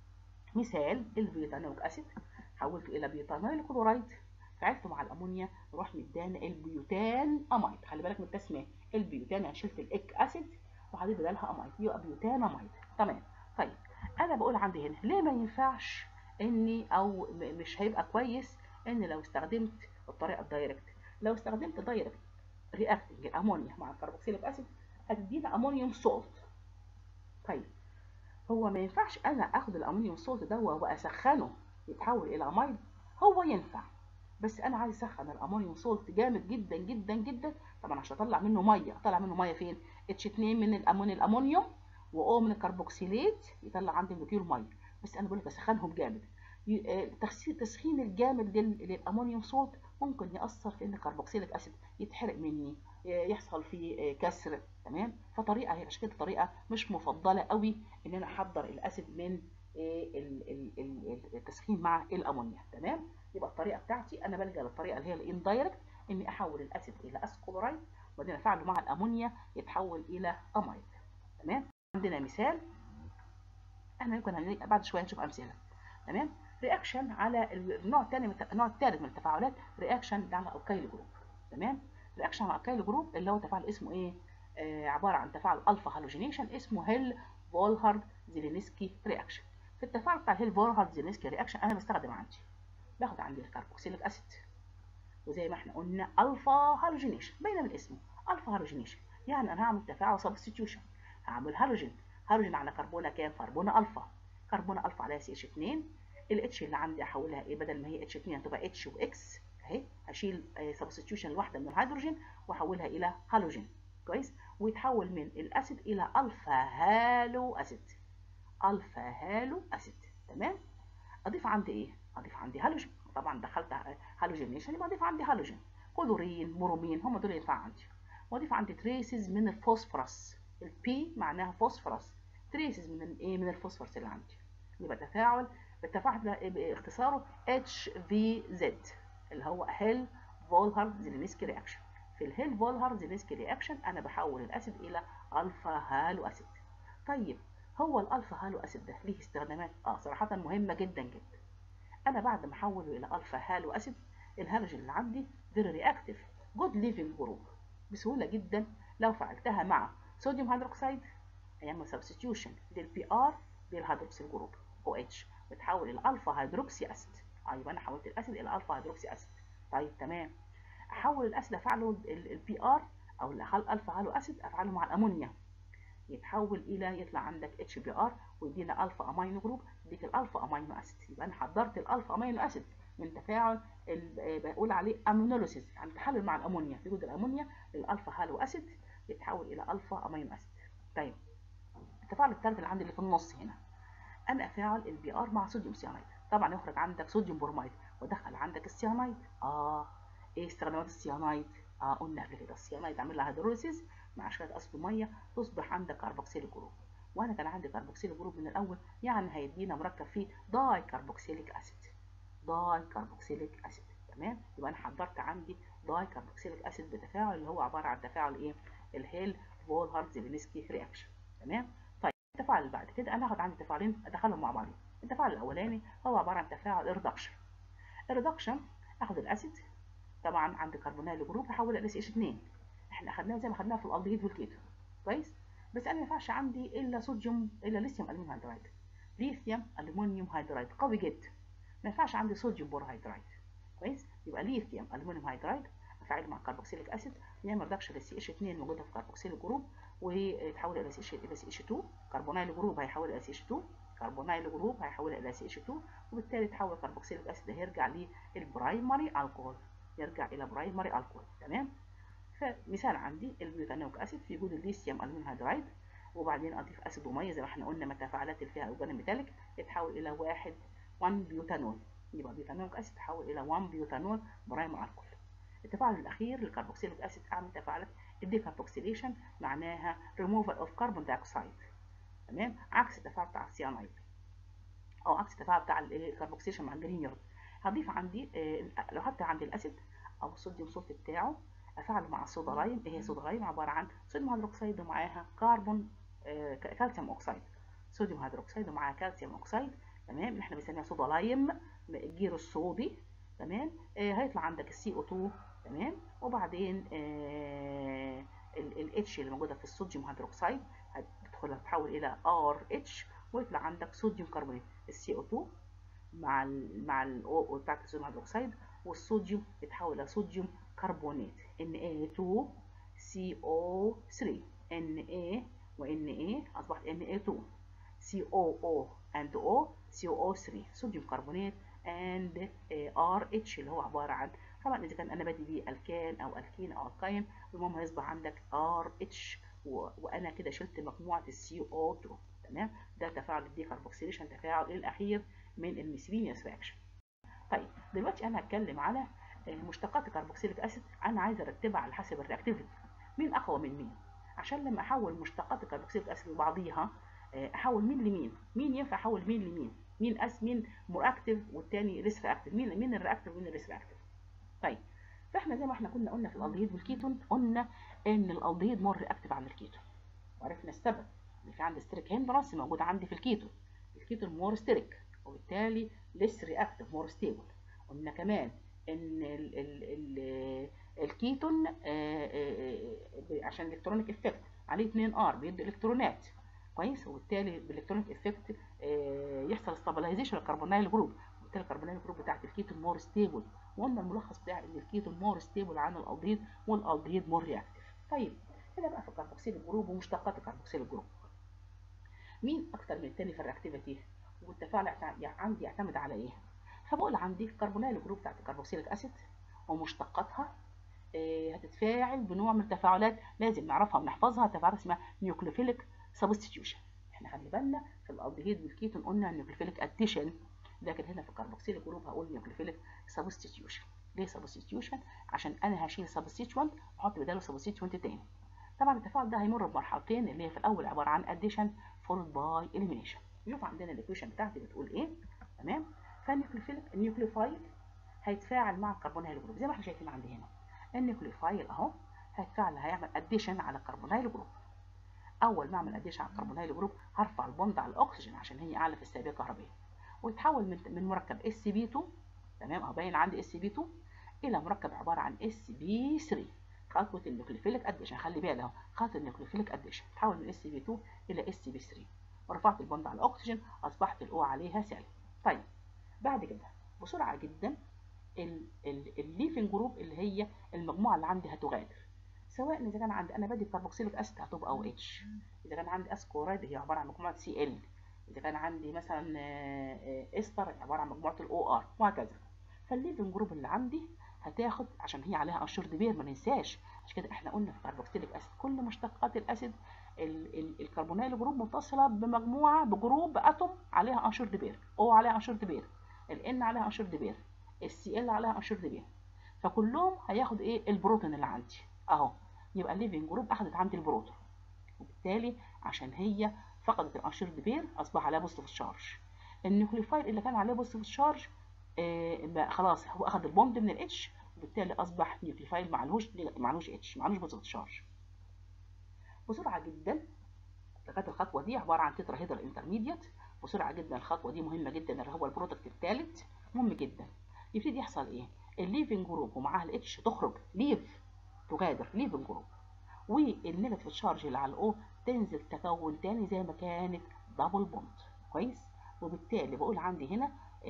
مثال البيوتانويك اسيد حولته الى بيوتانويل كلورايد فعلته مع الامونيا يروح مدانا البيوتان امايد خلي بالك من التسميه البيوتان يعني شلت الاك اسيد وحطيت بدلها امايد يبقى بيوتان امايد تمام طيب انا بقول عندي هنا ليه ما ينفعش اني او مش هيبقى كويس ان لو استخدمت الطريقه الدايركت لو استخدمت دايركت رياكتنج الامونيا مع الكربوكسيليك اسيد هتدينا امونيوم سولت طيب هو ما ينفعش انا اخد الامونيوم سولت ده واسخنه يتحول الى امايد هو ينفع بس انا عايز اسخن الامونيوم سولت جامد جدا جدا جدا طبعا عشان اطلع منه ميه اطلع منه ميه فين اتش 2 من الاموني الامونيوم واو من الكربوكسيلات يطلع عندي مولكيول ميه بس انا بقول لك اسخنهم جامد التسخين الجامد للامونيوم صوت ممكن ياثر في ان الكربوكسيليك اسيد يتحرق مني يحصل فيه كسر تمام فطريقه هي عشان كده طريقه مش مفضله قوي ان انا احضر الاسيد من التسخين مع الامونيا تمام يبقى الطريقه بتاعتي انا بلجا للطريقه اللي هي الاندايركت اني احول الاسيد الى اسكوبرايت وبعدين افعله مع الامونيا يتحول الى امايد تمام عندنا مثال احنا يمكن بعد شويه نشوف امثله تمام رياكشن على النوع الثاني من النوع الثالث من التفاعلات رياكشن على الكايل جروب تمام رياكشن على الكايل جروب اللي هو تفاعل اسمه ايه آه عباره عن تفاعل الفا هالوجينيشن اسمه هيل فولهارد زيلينسكي رياكشن في التفاعل بتاع الهيل فولهارد زيلينسكي رياكشن انا بستخدم عندي باخد عندي الكربوكسيليك اسيد وزي ما احنا قلنا الفا هالوجينيشن باينه من اسمه الفا هالوجينيشن يعني انا هعمل تفاعل سبستيتيوشن هعمل هالوجين هالوجين على كربونه كام كربونه الفا كربونه الفا عليها سي اتش 2 الاتش اللي عندي احولها ايه بدل ما هي اتش 2 هتبقى اتش واكس اهي هشيل سبستيتيوشن الواحده من الهيدروجين واحولها الى هالوجين كويس ويتحول من الاسيد الى الفا هالو اسيد الفا هالو اسيد تمام اضيف عندي ايه اضيف عندي هالوجين طبعا دخلت هالوجينيشن يبقى اضيف عندي هالوجين كلورين برومين هم دول ينفع عندي واضيف عندي تريسز من الفوسفورس البي معناها فوسفورس تريسز من الايه من الفوسفورس اللي عندي يبقى تفاعل التفاعل ده باختصاره HVZ اللي هو هيل فولهارد زيلينسكي رياكشن في الهيل فولهارد زيلينسكي رياكشن انا بحول الاسيد الى الفا هالو اسيد طيب هو الالفا هالو اسيد ده ليه استخدامات اه صراحه مهمه جدا جدا انا بعد ما احوله الى الفا هالو اسيد الهالوجين اللي عندي فيري رياكتيف جود ليفنج جروب بسهوله جدا لو فعلتها مع صوديوم هيدروكسيد هيعمل سبستيوشن للبي ار بالهيدروكسيل جروب او اتش بتحول الالفا هيدروكسي اسيد اه يبقى انا حولت الاسيد الى الفا هيدروكسي اسيد طيب تمام احول الاسيد افعله البي ار او الالفا هالو اسيد افعله مع الامونيا يتحول الى يطلع عندك اتش بي ار ويدينا الفا امينو جروب يديك الالفا امينو اسيد يبقى انا حضرت الالفا امينو اسيد من تفاعل بقول عليه امينوليسيس يعني تحلل مع الامونيا في وجود الامونيا للالفا هالو اسيد يتحول الى الفا امينو اسيد طيب التفاعل الثالث اللي عندي اللي في النص هنا انا افاعل البي ار مع صوديوم سيانايد طبعا يخرج عندك صوديوم بروميد ودخل عندك السيانايد اه ايه استخدامات السيانايد اه قلنا قبل كده السيانايد اعمل لها هيدروليسيس مع شويه اسيد ميه تصبح عندك كربوكسيل جروب وانا كان عندي كربوكسيل جروب من الاول يعني هيدينا مركب فيه داي كربوكسيليك اسيد داي كربوكسيليك اسيد تمام يبقى انا حضرت عندي داي كربوكسيليك اسيد بتفاعل اللي هو عباره عن تفاعل ايه الهيل فولهارد زيلينسكي رياكشن تمام طيب التفاعل اللي بعد كده انا هاخد عندي تفاعلين ادخلهم مع بعض التفاعل الاولاني هو عباره عن تفاعل ريدكشن الريدكشن اخد الاسيد طبعا عند كربونيل جروب هحول الى سي اتش 2 احنا اخدناها زي ما اخدناها في الالدهيد والكيتون كويس بس انا ما ينفعش عندي الا صوديوم الا ليثيوم الومنيوم هيدرايد ليثيوم الومنيوم هيدرايد قوي جدا ما ينفعش عندي صوديوم بور هيدرايد كويس يبقى ليثيوم الومنيوم هيدرايد افعله مع كربوكسيليك اسيد يعمل ريدكشن للسي اتش 2 موجوده في كربوكسيل جروب ويتحول الى سي الى سي اتش 2 كربونيل جروب هيحول الى سي اتش 2 كربونيل جروب هيحول الى سي اتش 2 وبالتالي تحول كربوكسيليك اسيد هيرجع للبرايمري الكحول يرجع الى برايمري الكحول تمام فمثال عندي البيوتانويك اسيد في وجود الليثيوم الومنيوم هيدرايد وبعدين اضيف اسيد وميه زي ما احنا قلنا من التفاعلات اللي فيها اوجان ميتاليك يتحول الى واحد 1 بيوتانول يبقى بيوتانويك اسيد تحول الى 1 بيوتانول برايمري الكحول التفاعل الاخير للكربوكسيليك اسيد اعمل تفاعلات الديكربوكسيليشن معناها ريموفال اوف كربون دايوكسيد تمام عكس التفاعل بتاع السيانايد او عكس التفاعل بتاع الكربوكسيليشن مع الجرينير هضيف عندي آه لو حتى عندي الاسيد او الصوديوم صوت بتاعه افعله مع الصودا لايم ايه هي صودا لايم عباره عن صوديوم هيدروكسيد ومعاها كربون آه كالسيوم اوكسيد صوديوم هيدروكسيد ومعاها كالسيوم اوكسيد تمام اللي احنا بنسميها صودا لايم الجير الصودي تمام آه هيطلع عندك السي او 2 تمام وبعدين آه الاتش اللي موجوده في الصوديوم هيدروكسيد هتدخل تتحول الى ار اتش ويطلع عندك صوديوم كربونات السي او 2 مع ال مع الاو بتاعت الصوديوم هيدروكسيد والصوديوم يتحول الى صوديوم كربونات Na2 CO3 Na و Na اصبحت Na2 COO and O CO3 صوديوم كربونات and RH اللي هو عباره عن طبعا اذا كان انا بادي بيه الكان او الكين او الكاين المهم هيصبح عندك RH و... وانا كده شلت مجموعه السي او 2 تمام ده تفاعل الديكربوكسيليشن تفاعل الاخير من الميثيلينيوس رياكشن طيب دلوقتي انا هتكلم على مشتقات الكربوكسيليك اسيد انا عايزه ارتبها على حسب الرياكتيفيتي مين اقوى من مين عشان لما احول مشتقات الكربوكسيليك اسيد لبعضيها احول مين لمين مين ينفع احول مين لمين مين اس مين مور اكتف والتاني ليس رياكتيف مين مين الرياكتيف ومين الليس رياكتيف طيب فاحنا زي ما احنا كنا قلنا في الالدهيد والكيتون قلنا ان الالدهيد مور رياكتيف عن الكيتون وعرفنا السبب ان في عندي ستريك هندرس موجود عندي في الكيتون الكيتون مور ستريك وبالتالي ليس رياكتيف مور ستيبل قلنا كمان ان ال ال ال الكيتون عشان الكترونيك افكت عليه 2 ار بيدي الكترونات كويس وبالتالي بالالكترونيك افكت يحصل ستابلايزيشن الكربونايل جروب وبالتالي الكربونايل جروب بتاعت الكيتون مور ستيبل وقلنا الملخص بتاع ان الكيتون مور ستيبل عن الالدهيد والالدهيد مور رياكتيف طيب هنا بقى في الكربوكسيل جروب ومشتقات الكربوكسيل جروب مين اكتر من التاني في الرياكتيفيتي والتفاعل عندي يعتمد على ايه فبقول عندي الكربونايل جروب بتاعت الكربوكسيليك اسيد ومشتقاتها هتتفاعل بنوع من التفاعلات لازم نعرفها ونحفظها تفاعلات اسمها نيوكليوفيليك سبستيتيوشن احنا خلي بالنا في الالدهيد والكيتون قلنا نيوكليوفيليك اديشن لكن هنا في الكربوكسيل جروب هقول نيوكليوفيليك سبستيتيوشن ليه سبستيتيوشن عشان انا هشيل سبستيتيوانت واحط بداله سبستيتيوانت تاني طبعا التفاعل ده هيمر بمرحلتين اللي هي في الاول عباره عن اديشن فولد باي اليمينيشن نشوف عندنا الايكويشن بتاعتي بتقول ايه تمام فالنيوكليوفيليك النيوكليوفايل هيتفاعل مع الكربونيل جروب زي ما احنا شايفين عندي هنا النيوكليوفايل اهو هيتفاعل هيعمل اديشن على الكربونيل جروب اول ما اعمل اديشن على الكربونيل جروب هرفع البوند على الاكسجين عشان هي اعلى في السابقه الكهربائيه ويتحول من من مركب اس بي 2 تمام اهو باين عندي اس بي 2 الى مركب عباره عن اس بي 3 خطوه النيوكليوفيليك اديشن خلي بالك اهو خطوه النيوكليوفيليك اديشن تحول من اس بي 2 الى اس بي 3 ورفعت البوند على الاكسجين اصبحت الاو عليها سالب طيب بعد كده بسرعه جدا الليفنج جروب اللي هي المجموعه اللي عندي هتغادر سواء اذا كان عندي انا بادي كربوكسيليك اسيد هتبقى او اتش اذا كان عندي اسكورايد هي عباره عن مجموعه سي ال اذا كان عندي مثلا استر عباره عن مجموعه الاو ار وهكذا فالليفنج جروب اللي عندي هتاخد عشان هي عليها انشور دبير ما ننساش عشان كده احنا قلنا في كربوكسيليك اسيد كل مشتقات الاسيد الكربونيل جروب متصله بمجموعه بجروب اتوم عليها انشور دبير او عليها انشور دبير الان عليها انشور دبير السي ال عليها انشور دبير فكلهم هياخد ايه البروتون اللي عندي اهو يبقى الليفنج جروب اخدت عندي البروتون وبالتالي عشان هي فقدت الانشور دبير اصبح عليها بوزيتيف تشارج النيوكليوفايل اللي كان عليه بوزيتيف تشارج آه خلاص هو اخد البوند من الاتش وبالتالي اصبح نيوكليوفايل معلهوش معلهوش اتش معلهوش بوزيتيف تشارج بسرعه جدا لغايه الخطوه دي عباره عن تترا هيدرال انترميديت بسرعه جدا الخطوه دي مهمه جدا اللي هو البرودكت الثالث مهم جدا يبتدي يحصل ايه الليفنج جروب ومعاها الاتش تخرج ليف تغادر ليفنج جروب والنيجاتيف تشارج اللي على الاو تنزل تكون تاني زي ما كانت دبل بوند كويس وبالتالي بقول عندي هنا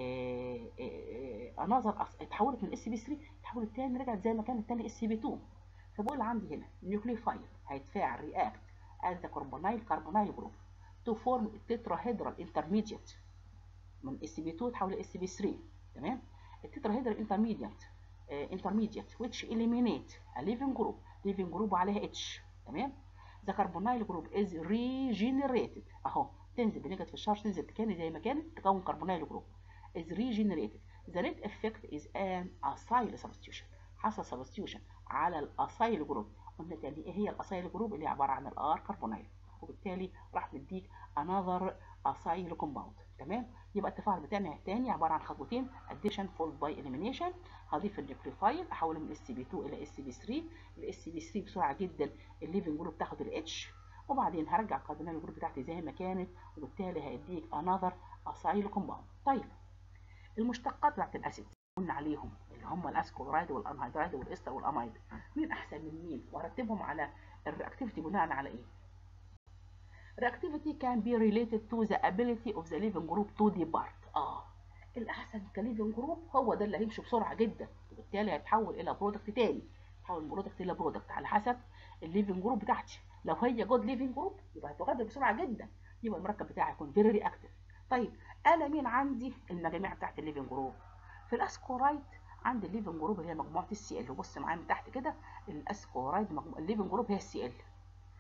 انظر اتحولت من اس بي 3 اتحولت تاني رجعت زي ما كانت تاني اس بي 2 فبقول عندي هنا نيوكليوفايل هيتفاعل رياكت as the carbonyl carbonyl group to form tetrahedral intermediate من اس بي 2 تحول لاس بي 3 تمام التتراهيدرال intermediate uh, intermediate which eliminate a living group living group عليها H تمام the carbonyl group is regenerated اهو تنزل بنيجاتيف الشارج تنزل تكاني زي ما كانت تكون كربونايل جروب is regenerated the net effect is an acyl substitution حصل substitution على الاسايل جروب قلنا تاني ايه هي الاسايل جروب اللي عباره عن الار كربونايل وبالتالي راح مديك another acyl compound تمام يبقى التفاعل بتاعنا الثاني عباره عن خطوتين addition followed by elimination هضيف النيوكليوفايل احوله من اس بي 2 الى اس بي 3 الاس بي 3 بسرعه جدا الليفنج جروب تاخد الاتش وبعدين هرجع الكربونيل جروب بتاعتي زي ما كانت وبالتالي هيديك another acyl compound طيب المشتقات بتاعت الاسيد قلنا عليهم اللي هم الاسكورايد والانهيدرايد والاستر والامايد مين احسن من مين وارتبهم على الرياكتيفيتي بناء على ايه reactivity can be related to the ability of the living group to depart اه الاحسن كليفنج جروب هو ده اللي هيمشي بسرعه جدا وبالتالي هيتحول الى برودكت تاني يتحول من برودكت الى برودكت على حسب الليفنج جروب بتاعتي لو هي جود ليفنج جروب يبقى هتغادر بسرعه جدا يبقى المركب بتاعي هيكون فيري رياكتيف طيب انا مين عندي المجاميع بتاعت الليفنج جروب في الاسكورايد عندي الليفنج جروب اللي هي مجموعه السي ال وبص معايا من تحت كده الاسكورايد مجموعه الليفنج جروب هي السي ال في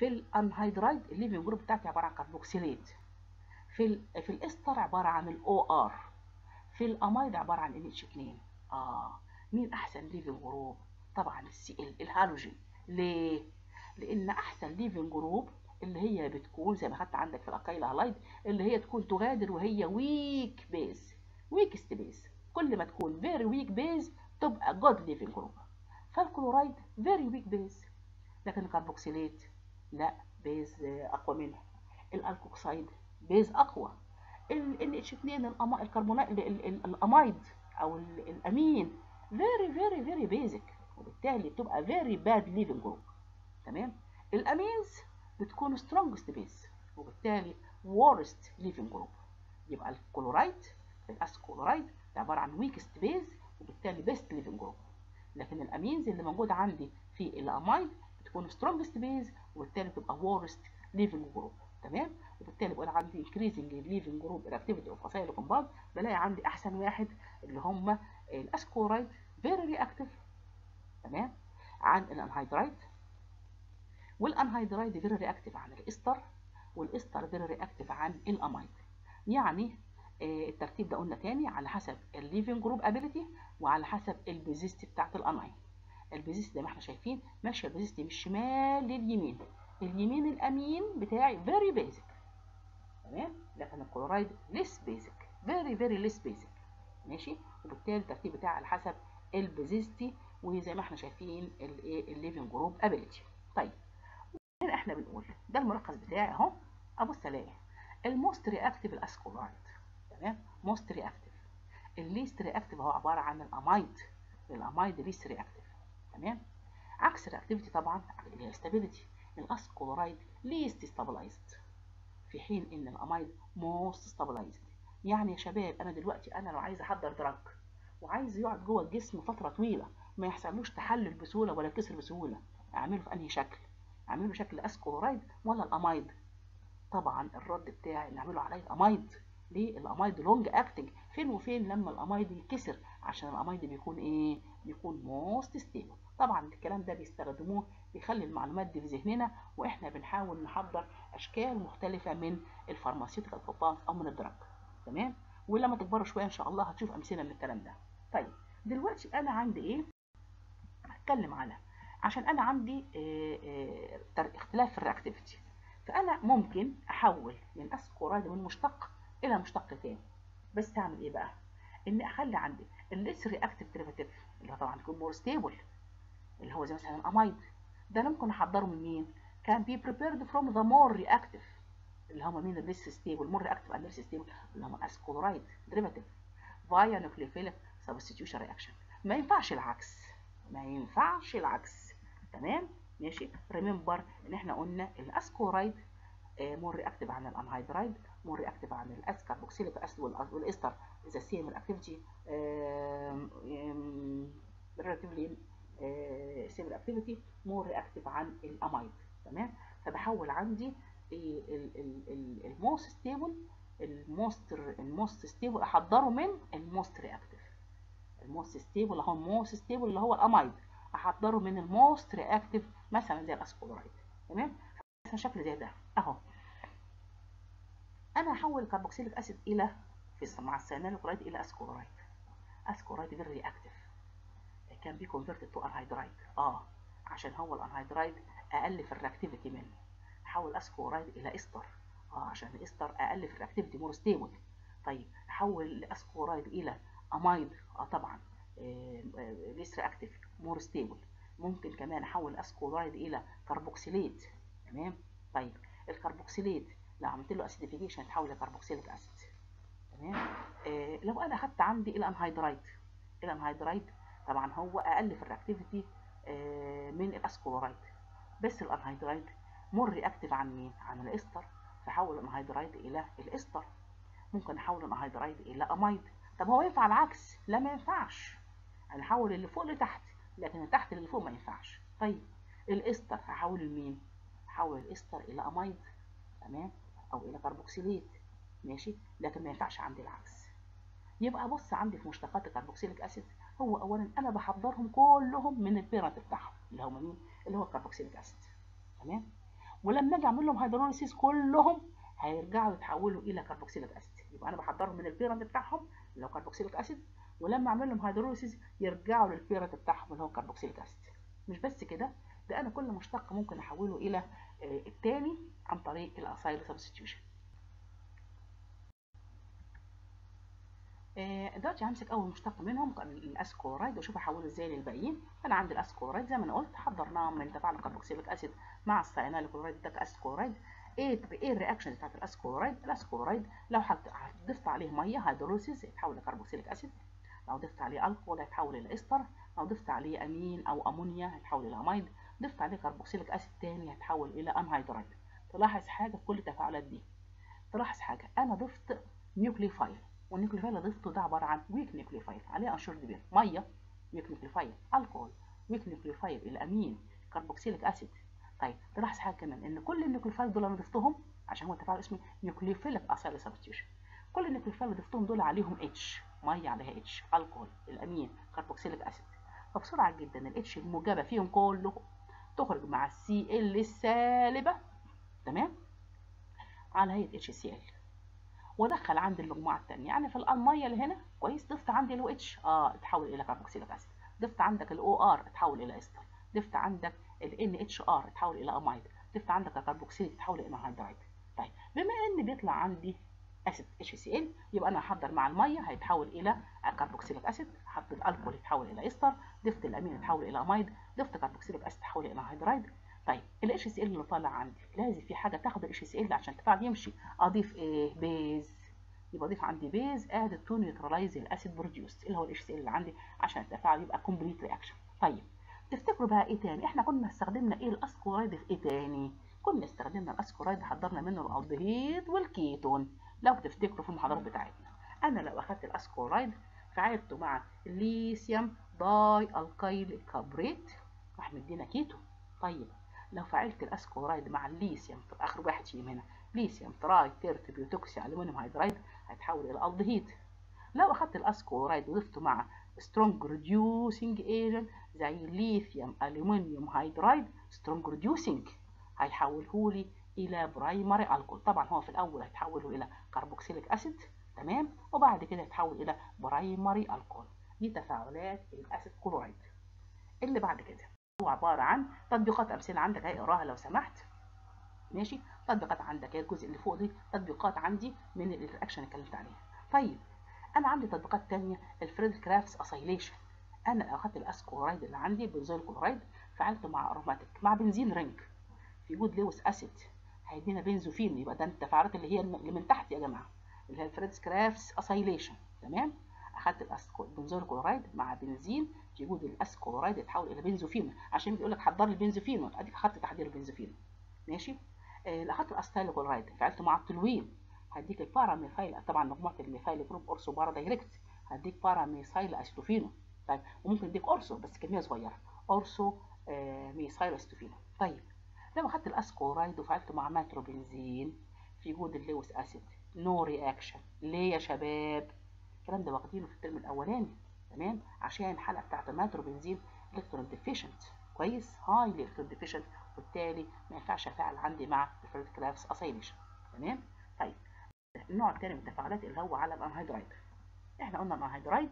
في الانهيدرايد الليفنج جروب بتاعتي عباره عن كاربوكسيليت في ال في الاستر عباره عن الاو ار في الامايد عباره عن ان اتش 2 اه مين احسن ليفنج جروب طبعا السي ال الهالوجين ليه لان احسن ليفنج جروب اللي هي بتكون زي ما خدت عندك في الاكايل هالايد اللي هي تكون تغادر وهي ويك بيز ويكست بيز كل ما تكون فيري ويك بيز تبقى جود ليفنج جروب فالكلورايد فيري ويك بيز لكن الكربوكسيليت لا بيز اقوى منها الالكوكسايد بيز اقوى ال اتش 2 الكربونات الامايد او الامين فيري فيري فيري بيزك وبالتالي بتبقى فيري باد ليفنج جروب تمام الامينز بتكون سترونجست بيز وبالتالي worst ليفنج جروب يبقى الكلورايد الاسكولورايد ده عباره عن ويكست بيز وبالتالي بيست ليفنج جروب لكن الامينز اللي موجوده عندي في الامايد بتكون سترونجست بيز وبالتالي بتبقى worst ليفنج جروب تمام وبالتالي بقول عندي increasing leaving group reactivity of acyl compound بلاقي عندي احسن واحد اللي هم الاسكورايد very reactive تمام عن الانهيدرايد والانهيدرايد very reactive عن الاستر والاستر very reactive عن الامايد يعني آه الترتيب ده قلنا تاني على حسب الليفنج جروب ابيليتي وعلى حسب البيزيست بتاعت الاناين البيزيست زي ما احنا شايفين ماشيه البيزيست من الشمال لليمين اليمين الامين بتاعي very basic تمام لكن الكلورايد ليس بيزك فيري فيري ليس بيزك ماشي وبالتالي الترتيب بتاعي على حسب البيزيستي وزي ما احنا شايفين الايه الليفنج جروب ابيليتي طيب هنا احنا بنقول ده الملخص بتاعي اهو ابص الاقي الموست رياكتيف الاسكولايد تمام موست رياكتيف الليست رياكتيف هو عباره عن الامايد الامايد ليست رياكتيف تمام عكس الرياكتيفيتي طبعا اللي هي ستابيليتي الاسكولايد ليست ستابلايزد في حين ان الامايد موست ستابلايزد يعني يا شباب انا دلوقتي انا لو عايز احضر دراج وعايز يقعد جوه الجسم فتره طويله ما يحصلوش تحلل بسهوله ولا كسر بسهوله اعمله في انهي شكل اعمله شكل اسكولايد ولا الامايد طبعا الرد بتاعي ان اعمله عليه الامايد ليه الامايد لونج اكتنج فين وفين لما الامايد يتكسر عشان الامايد بيكون ايه بيكون موست ستيبل طبعا الكلام ده بيستخدموه بيخلي المعلومات دي في ذهننا واحنا بنحاول نحضر اشكال مختلفه من الفارماسيوتيكال كومباوندز او من الدراج تمام ولما تكبروا شويه ان شاء الله هتشوف امثله من الكلام ده طيب دلوقتي انا عندي ايه هتكلم على عشان انا عندي اه اه اختلاف في الرياكتيفيتي فانا ممكن احول من اسكورايد من مشتق الى مشتق تاني بس هعمل ايه بقى ان اخلي عندي الليس رياكتيف ديريفاتيف اللي هو طبعا يكون مور ستيبل اللي هو زي مثلا الامايد ده انا ممكن احضره من مين can be prepared from the more reactive اللي هم مين الليس ستيبل more reactive and less stable اللي هم الاسكولارايد ديريفاتيف via nucleophilic substitution reaction ما ينفعش العكس ما ينفعش العكس تمام ماشي ريمبر ان احنا قلنا الاسكورايد مور رياكتيف عن الانهيدرايد مور رياكتيف عن الاسكاربوكسيليك اسيد والاستر ذا سيم الاكتيفيتي ريلاتيفلي سيم الاكتيفيتي مور رياكتيف عن الامايد تمام فبحول عندي الموست ستيبل الموست الموست ستيبل احضره من الموست رياكتيف الموست ستيبل اهو الموست ستيبل اللي هو الامايد احضره من الموست رياكتيف مثلا زي الاسكولارايد تمام مثلا شكل زي ده اهو انا هحول الكربوكسيليك اسيد الى في مع السيانالوكلايد الى اسكولارايد اسكولارايد فيري رياكتيف كان بي كونفرتد تو انهيدرايد اه عشان هو الانهيدرايد اقل في الرياكتيفيتي منه احول اسكولارايد الى استر اه عشان الاستر اقل في الرياكتيفيتي مور ستيبل طيب احول الاسكولارايد الى امايد اه طبعا ليس رياكتيف مور ستيبل ممكن كمان احول اسكولارايد الى كربوكسيليت تمام طيب الكربوكسيليت لو عملت له اسيديفيكيشن يتحول لكربوكسيليك اسيد تمام آه لو انا اخدت عندي الانهيدرايد الانهيدرايد طبعا هو اقل في الرياكتيفيتي آه من الاسكولارايد بس الانهيدرايد مور رياكتيف عن مين عن الاستر فحول الانهيدرايد الى الاستر ممكن احول الانهيدرايد الى امايد طب هو ينفع العكس لا ما ينفعش انا احول اللي فوق لتحت لكن اللي تحت اللي فوق ما ينفعش طيب الاستر هحول لمين احول الاستر الى امايد تمام او الى كربوكسيليت ماشي لكن ما ينفعش عندي العكس يبقى بص عندي في مشتقات الكربوكسيليك اسيد هو اولا انا بحضرهم كلهم من البيرنت بتاعهم اللي هو مين اللي هو الكربوكسيليك اسيد تمام ولما اجي اعمل لهم هيدروليسيس كلهم هيرجعوا يتحولوا الى كربوكسيليك اسيد يبقى انا بحضرهم من البيرنت بتاعهم اللي هو كربوكسيليك اسيد ولما اعمل لهم هيدروليسيس يرجعوا للبيرنت بتاعهم اللي هو كربوكسيليك اسيد مش بس كده ده انا كل مشتق ممكن احوله الى التاني عن طريق الاسايل سبستيوشن دلوقتي همسك اول مشتق منهم الاسكورايد واشوف احوله ازاي للباقيين انا عندي الاسكورايد زي ما انا قلت حضرناه من تفاعل الكربوكسيليك اسيد مع السيانال كلورايد ده اسكورايد ايه ايه الرياكشن بتاعت الاسكورايد الاسكورايد لو ضفت عليه ميه هيدروليسيس يتحول لكربوكسيليك اسيد لو ضفت عليه الكحول هيتحول الى استر لو ضفت عليه امين او امونيا هيتحول الى اميد ضفت عليه كربوكسيليك اسيد تاني هيتحول الى انهيدرايد تلاحظ حاجه في كل التفاعلات دي تلاحظ حاجه انا ضفت نيوكليفايل والنيوكليفايل اللي ضفته ده عباره عن ويك نيوكليفايل عليه انشور بير ميه ويك نيوكليفايل الكحول ويك نيوكليفايل الامين كربوكسيليك اسيد طيب تلاحظ حاجه كمان ان كل النيوكليفايل دول انا ضفتهم عشان هو تفاعل اسمه نيوكليوفيليك اسيد سبستيوشن كل النيوكليفايل اللي ضفتهم دول عليهم اتش ميه عليها اتش الكحول الامين كربوكسيليك اسيد فبسرعه جدا الاتش الموجبه فيهم كله تخرج مع السي ال السالبه تمام على هيئه اتش سي ال وادخل عندي المجموعه الثانيه يعني في الميه اللي هنا كويس ضفت عندي الاو اتش اه اتحول الى كربوكسيليك اسيد ضفت عندك الاو ار اتحول الى استر ضفت عندك ال اتش ار اتحول الى اميد ضفت عندك الكربوكسيل اتحول الى هيدرايد طيب بما ان بيطلع عندي اسيد اتش سي ال يبقى انا هحضر مع الميه هيتحول الى كربوكسيليك اسيد حط الالكول يتحول الى استر ضفت الامين يتحول الى اميد ضفت كربوكسيليك اسيد يتحول الى هيدرايد طيب الاتش سي ال اللي طالع عندي لازم في حاجه تاخد الاتش سي ال عشان التفاعل يمشي اضيف ايه بيز يبقى اضيف عندي بيز اد تو نيوترلايز الاسيد بروديوس اللي هو الاتش سي ال اللي عندي عشان التفاعل يبقى كومبليت رياكشن طيب تفتكروا بقى ايه تاني احنا كنا استخدمنا ايه الاسكورايد في ايه تاني كنا استخدمنا الاسكورايد حضرنا منه الالدهيد والكيتون لو تفتكروا في المحاضرات بتاعتنا انا لو اخدت الاسكورايد فعلته مع الليثيوم داي الكايل كابريت راح مدينا كيتون طيب لو فعلت الاسكورايد مع الليثيوم طب اخر واحد فيهم هنا ليثيوم تراي تيرت بيوتوكسي الومنيوم هيدرايد هيتحول الى الدهيد لو اخدت الاسكورايد وضفته مع سترونج ريديوسنج ايجنت زي ليثيوم الومنيوم هيدرايد سترونج ريديوسنج هيحوله لي الى برايمري الكول طبعا هو في الاول هيتحوله الى كربوكسيليك اسيد تمام وبعد كده يتحول الى برايمري الكول دي تفاعلات الاسيد كلورايد اللي بعد كده هو عباره عن تطبيقات امثله عندك اهي اقراها لو سمحت ماشي تطبيقات عندك الجزء اللي فوق دي تطبيقات عندي من الرياكشن اللي اتكلمت عليها طيب انا عندي تطبيقات تانية الفريد كرافس اسايليشن انا لو اخدت الاسكورايد اللي عندي بنزول كلورايد فعلته مع اروماتيك مع بنزين رينج في وجود لويس اسيد هيدينا بنزوفين يبقى ده التفاعلات اللي هي اللي من تحت يا جماعه اللي هي الفريد كرافس اسايليشن تمام اخدت البنزول كلورايد مع بنزين في وجود الاسكورايد يتحول الى بنزوفين عشان بيقول لك حضر لي البنزوفين اديك اخدت تحضير البنزوفين ماشي آه اخدت الاستايل كلورايد فعلته مع التلوين هديك الباراميثايل طبعا مجموعه الميثايل جروب اورسو بارا دايركت هديك باراميثايل اسيتوفينو طيب وممكن اديك اورسو بس كميه صغيره اورسو آه ميثايل اسيتوفينو طيب لما اخدت الاسكورايد وفعلته مع ماتروبنزين في وجود اللويس اسيد نو رياكشن ليه يا شباب الكلام ده واخدينه في الترم الاولاني تمام عشان الحلقه بتاعت الماتروبنزين الكترون ديفيشنت كويس هاي الكترون ديفيشنت وبالتالي ما ينفعش افعل عندي مع الفريد كرافس اسايليشن تمام طيب النوع الثاني من التفاعلات اللي هو على الانهيدرايد احنا قلنا الانهيدرايد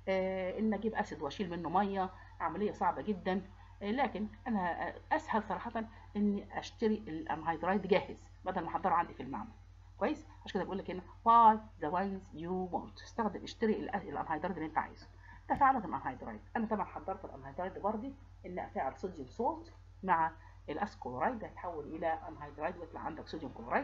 آه ان اجيب اسيد واشيل منه ميه عمليه صعبه جدا آه لكن انا اسهل صراحه اني اشتري الانهيدرايد جاهز بدل ما احضره عندي في المعمل كويس عشان كده بقول لك هنا باي ذا وايز يو وونت استخدم اشتري الانهيدرايد اللي انت عايزه تفاعلات الانهيدرايد انا طبعا حضرت الانهيدرايد بردي ان افعل صوديوم سولت مع الاسكورايد هيتحول الى انهيدرايد ويطلع عندك صوديوم كلورايد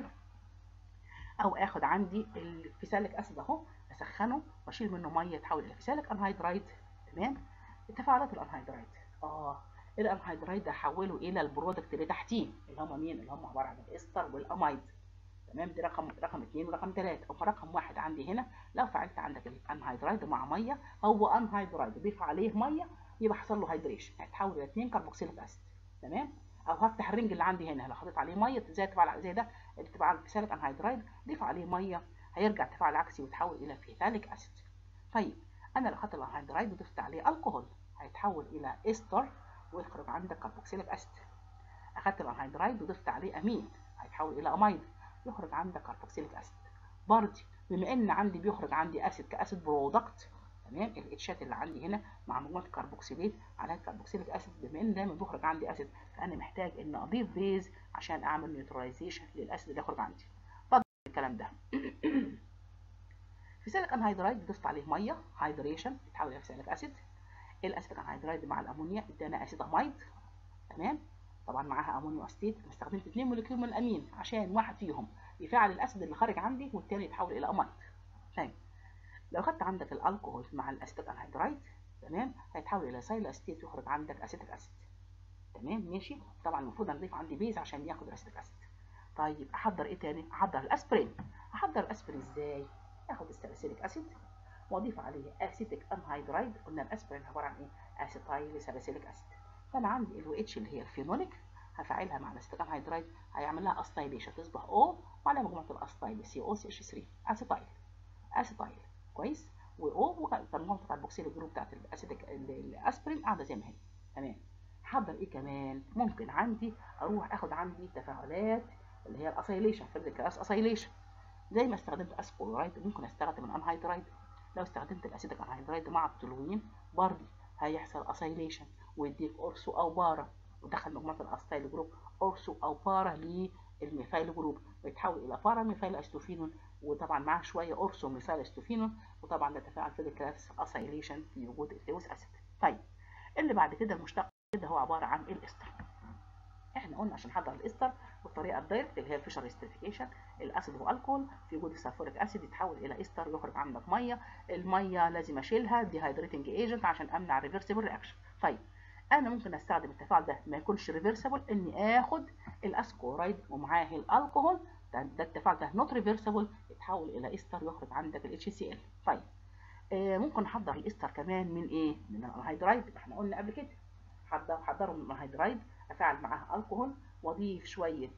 او اخد عندي الفيساليك اسيد اهو اسخنه واشيل منه ميه يتحول الى فيساليك انهيدرايد تمام تفاعلات الانهيدرايد اه الانهيدرايد احوله الى البرودكت اللي تحتيه اللي هم مين اللي هم عباره عن الاستر والاميد تمام دي رقم رقم 2 ورقم 3 او رقم واحد عندي هنا لو فعلت عندك الانهيدرايد مع ميه هو انهيدرايد ضيف عليه ميه يبقى حصل له هيدريشن هيتحول الى 2 كربوكسيليك اسيد تمام او هفتح الرنج اللي عندي هنا لو حطيت عليه ميه زي تفاعل زي ده التفاعل الفيساليك انهيدرايد ضيف عليه ميه هيرجع تفاعل عكسي ويتحول الى فيثاليك اسيد طيب انا لو خدت الانهيدرايد وضفت عليه الكحول هيتحول الى استر ويخرج عندك كربوكسيليك اسيد اخدت الانهيدرايد وضفت عليه امين هيتحول الى اميد يخرج عندك كربوكسيليك اسيد برضه بما ان عندي بيخرج عندي اسيد كاسيد برودكت تمام الاتشات اللي عندي هنا مع مجموعه الكربوكسيليت على الكربوكسيليك اسيد بما ان دايما بيخرج عندي اسيد فانا محتاج ان اضيف بيز عشان اعمل نيوتراليزيشن للاسيد اللي يخرج عندي طب الكلام ده في سيليك انهيدرايد ضفت عليه ميه هيدريشن يتحول الى سيليك اسيد الاسيتيك انهيدرايد مع الامونيا ادانا اسيتاميد تمام طبعا معاها امونيو اسيتيت انا استخدمت اثنين موليكيول من الامين عشان واحد فيهم يفعل الاسيد اللي خارج عندي والتاني يتحول الى اميد طيب لو خدت عندك الالكوهول مع الاسيتيك انهيدرايد تمام هيتحول الى سايل اسيتيت ويخرج عندك اسيتيك اسيد تمام ماشي طبعا المفروض اضيف عندي بيز عشان ياخد الاسيتيك اسيد طيب احضر ايه تاني احضر الاسبرين احضر الاسبرين ازاي اخد الساليسيليك اسيد واضيف عليه اسيتيك انهيدرايد قلنا الاسبرين عباره عن ايه اسيتايل ساليسيليك اسيد فانا عندي ال اتش اللي هي الفينوليك هفعلها مع الاسيتيك انهيدرايد هيعمل لها استايليشن تصبح او وعلى مجموعه الاستايل سي او سي اتش 3 اسيتايل اسيتايل كويس واو مجموعه الكربوكسيل جروب بتاعت الاسيتيك الاسبرين قاعده زي ما هي تمام حضر ايه كمان ممكن عندي اروح اخد عندي تفاعلات اللي هي الاسايليشن فبدا كلاس اسايليشن زي ما استخدمت اسكورايد ممكن استخدم الانهيدرايد لو استخدمت الاسيتيك انهيدرايد مع التولوين برضه هيحصل اسايليشن ويديك اورسو او بارا ودخل مجموعه الاستايل جروب اورسو او بارا للميثايل جروب ويتحول الى بارا ميثايل استوفينون وطبعا معاه شويه اورسو ميثايل استوفينون وطبعا ده تفاعل في الكلاس اسايليشن في وجود الثيوس اسيد طيب اللي بعد كده المشتق كده هو عباره عن الاستر احنا قلنا عشان نحضر الاستر بالطريقه الدايركت اللي هي الفيشر استريفيكيشن الاسيد والكول في وجود السلفوريك اسيد يتحول الى استر يخرج عندك ميه الميه لازم اشيلها دي هيدريتنج ايجنت عشان امنع ريفرسيبل رياكشن طيب انا ممكن استخدم التفاعل ده ما يكونش ريفرسيبل اني اخد الاسكورايد ومعاه الكحول ده, ده التفاعل ده نوت ريفرسيبل يتحول الى استر يخرج عندك الاتش سي ال طيب آه ممكن احضر الاستر كمان من ايه من الانهيدرايد احنا قلنا قبل كده حضر حضره من الانهيدرايد افعل معاه الكحول واضيف شويه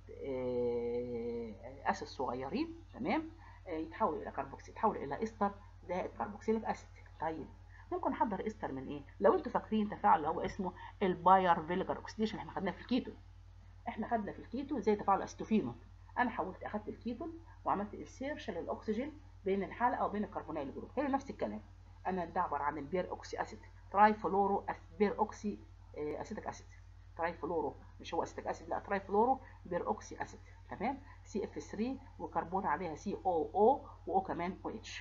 اسيد صغيرين تمام يتحول الى كربوكسيل يتحول الى استر زائد كربوكسيليك اسيد طيب ممكن احضر استر من ايه لو انتوا فاكرين تفاعل اللي هو اسمه الباير فيلجر اوكسيديشن احنا خدناه في الكيتون احنا خدنا في الكيتون زي تفاعل الاستوفينون انا حولت اخدت الكيتون وعملت انسيرشن للاكسجين بين الحلقه وبين الكربونيل جروب هي نفس الكلام انا ده عباره عن البير اوكسي اسيد تراي فلورو بير اوكسي اسيتيك اسيد تراي فلورو مش هو اسيتيك اسيد لا تراي فلورو بير اوكسي اسيد تمام سي اف 3 وكربون عليها سي او او واو كمان او اتش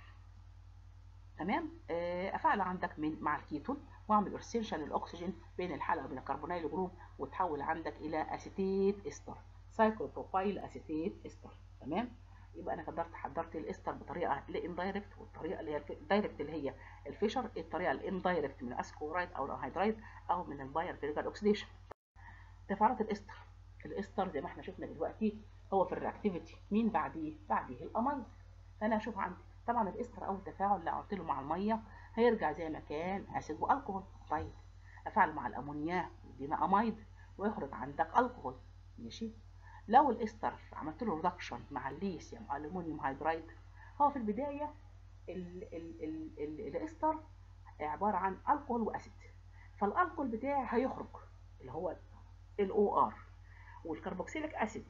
تمام افعل عندك من مع الكيتون واعمل ارسيشن للاكسجين بين الحلقه وبين الكربونيل جروب وتحول عندك الى اسيتيت استر سايكلوبروبايل اسيتيت استر تمام يبقى انا قدرت حضرت الاستر بطريقه الاندايركت والطريقه اللي هي الدايركت اللي هي الفيشر الطريقه الاندايركت من الاسكورايد او الانهيدرايد او من الباير فيلجر اوكسيديشن تفاعلات الاستر الاستر زي ما احنا شفنا دلوقتي هو في الرياكتيفيتي مين بعديه بعديه الاميد فانا اشوف عندي طبعا الاستر اول تفاعل اللي عملت له مع الميه هيرجع زي ما كان اسيد والكحول طيب افعل مع الامونيا يدينا اميد ويخرج عندك الكحول ماشي لو الاستر عملت له ريدكشن مع الليثيوم الومنيوم هيدرايد هو في البدايه ال ال ال ال الاستر عباره عن الكحول واسيد فالالكحول بتاعي هيخرج اللي هو الاو ار والكربوكسيليك اسيد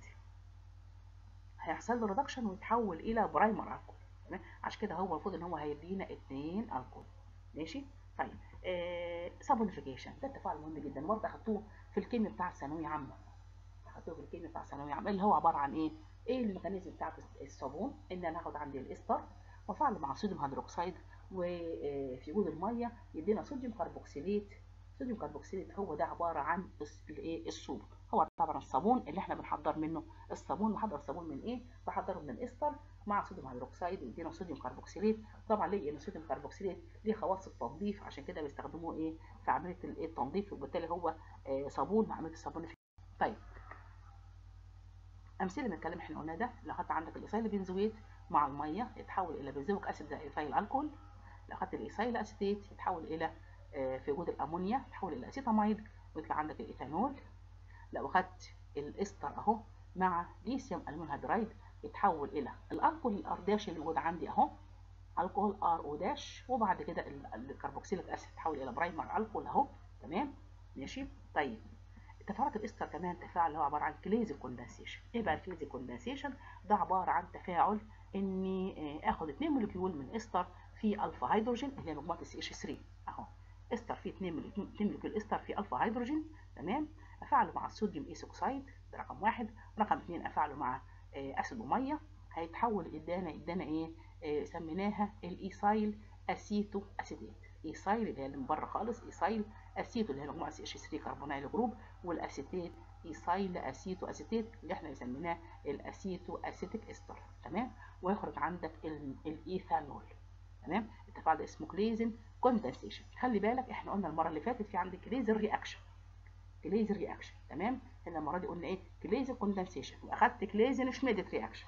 هيحصل له ريدكشن ويتحول الى برايمر الكحول تمام عشان كده هو المفروض ان هو هيدينا اتنين الكحول ماشي طيب آه سابونيفيكيشن ده تفاعل مهم جدا برضه اخدتوه في الكيمياء بتاع الثانويه عامه اخدتوه في الكيمياء بتاع الثانويه عامه اللي هو عباره عن ايه ايه الميكانيزم بتاعت الصابون ان انا هاخد عندي الاستر وافعل مع صوديوم هيدروكسيد وفي وجود الميه يدينا صوديوم كربوكسيليت صوديوم كربوكسيليت هو ده عباره عن الايه الصوب هو طبعا الصابون اللي احنا بنحضر منه الصابون بحضر الصابون من ايه بحضره من الاستر مع صوديوم هيدروكسيد يدينا صوديوم كربوكسيليت طبعا ليه ان الصوديوم كربوكسيليت ليه خواص التنظيف عشان كده بيستخدموه ايه في عمليه التنظيف وبالتالي هو آه صابون عمليه الصابون في طيب امثله من الكلام احنا قلناه ده لو خدت عندك الايثايل بنزويت مع الميه يتحول الى بنزويك اسيد زي ايثايل الكحول لو خدت الايثايل اسيتيت يتحول الى آه في وجود الامونيا يتحول الى اسيتاميد ويطلع عندك الايثانول لو خدت الاستر اهو مع ليثيوم الومنيوم هيدرايد يتحول الى الالكول الار داش اللي موجود عندي اهو الكحول ار او داش وبعد كده الكربوكسيليك اسيد يتحول الى برايمر الكحول اهو تمام ماشي طيب تفاعلات الاستر كمان تفاعل اللي هو عباره عن كليزي كوندنسيشن ايه بقى الكليزي كوندنسيشن ده عباره عن تفاعل اني اخد 2 مولكيول من استر في الفا هيدروجين اللي هي مجموعه السي اتش 3 اهو استر فيه 2 مولكيول استر في الفا هيدروجين تمام افعله مع الصوديوم ايسوكسايد ده رقم واحد رقم اثنين افعله مع اسيد وميه هيتحول ادانا ادانا ايه آه سميناها الايسايل اسيتو اسيديت ايسايل اللي هي اللي من بره خالص ايسايل اسيتو اللي هي مجموعه سي اتش 3 كربونايل جروب والاسيتيت ايسايل اسيتو اسيتيت اللي احنا سميناه الاسيتو اسيتيك استر تمام ويخرج عندك الايثانول تمام التفاعل ده اسمه كليزن كوندنسيشن خلي بالك احنا قلنا المره اللي فاتت في عندك كليزن رياكشن كليزن رياكشن تمام هنا المره دي قلنا ايه كليزن كوندنسيشن واخدت كليزن شميدت رياكشن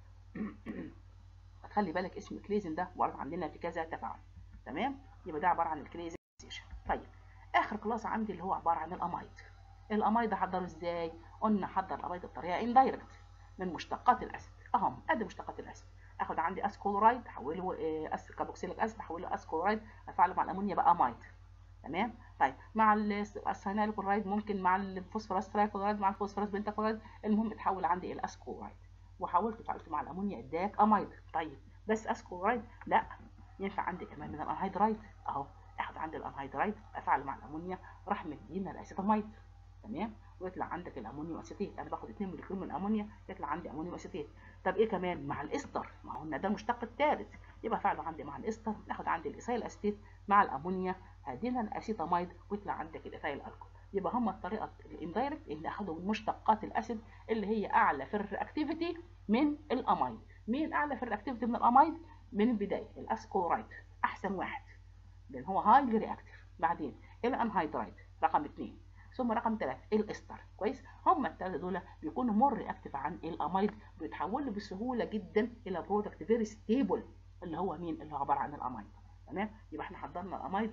خلي بالك اسم الكليزن ده ورد عندنا في كذا تفاعل تمام يبقى ده عباره عن الكليزن طيب اخر كلاس عندي اللي هو عباره عن الامايد الامايد احضره ازاي قلنا حضر الامايد بطريقه اندايركت من مشتقات الاسيد اهم ادي مشتقات الاسيد اخد عندي اسكولورايد احوله اس كاربوكسيليك اسيد احوله اسكولورايد افعله مع الامونيا بقى امايد تمام طيب مع السينال كلورايد ممكن مع الفوسفورس ترايكلورايد مع الفوسفورس بنتاكلورايد المهم اتحول عندي الى اسكولورايد وحاولت فعلته مع الامونيا اداك امايد طيب بس اسكولورايد لا ينفع عندي كمان من الانهيدرايد اهو اخد عندي الانهيدرايد افعل مع الامونيا راح مدينا الاسيتاميد تمام ويطلع عندك الامونيوم اسيتيت انا باخد 2 مولكيول من الامونيا يطلع عندي امونيوم اسيتيت طب ايه كمان مع الاستر ما هو ده المشتق الثالث يبقى فعله عندي مع الاستر ناخد عندي الايثايل اسيتيت مع الامونيا هدينا الاسيتاميد ويطلع عندك الايثايل الكحول يبقى هم الطريقه الاندايركت ان اخدوا من مشتقات الاسيد اللي هي اعلى في الرياكتيفيتي من الامايد مين اعلى في الرياكتيفيتي من الامايد من البدايه الاسكورايد احسن واحد لان هو هايلي رياكتيف بعدين الانهيدرايد رقم 2 ثم رقم 3 الاستر كويس هم الثلاثه دول بيكونوا مور رياكتيف عن الامايد بيتحولوا بسهوله جدا الى برودكت فيري ستيبل اللي هو مين اللي هو عباره عن الامايد تمام يبقى احنا حضرنا الامايد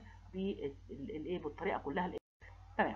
بالايه بالطريقه كلها الإيه؟ تمام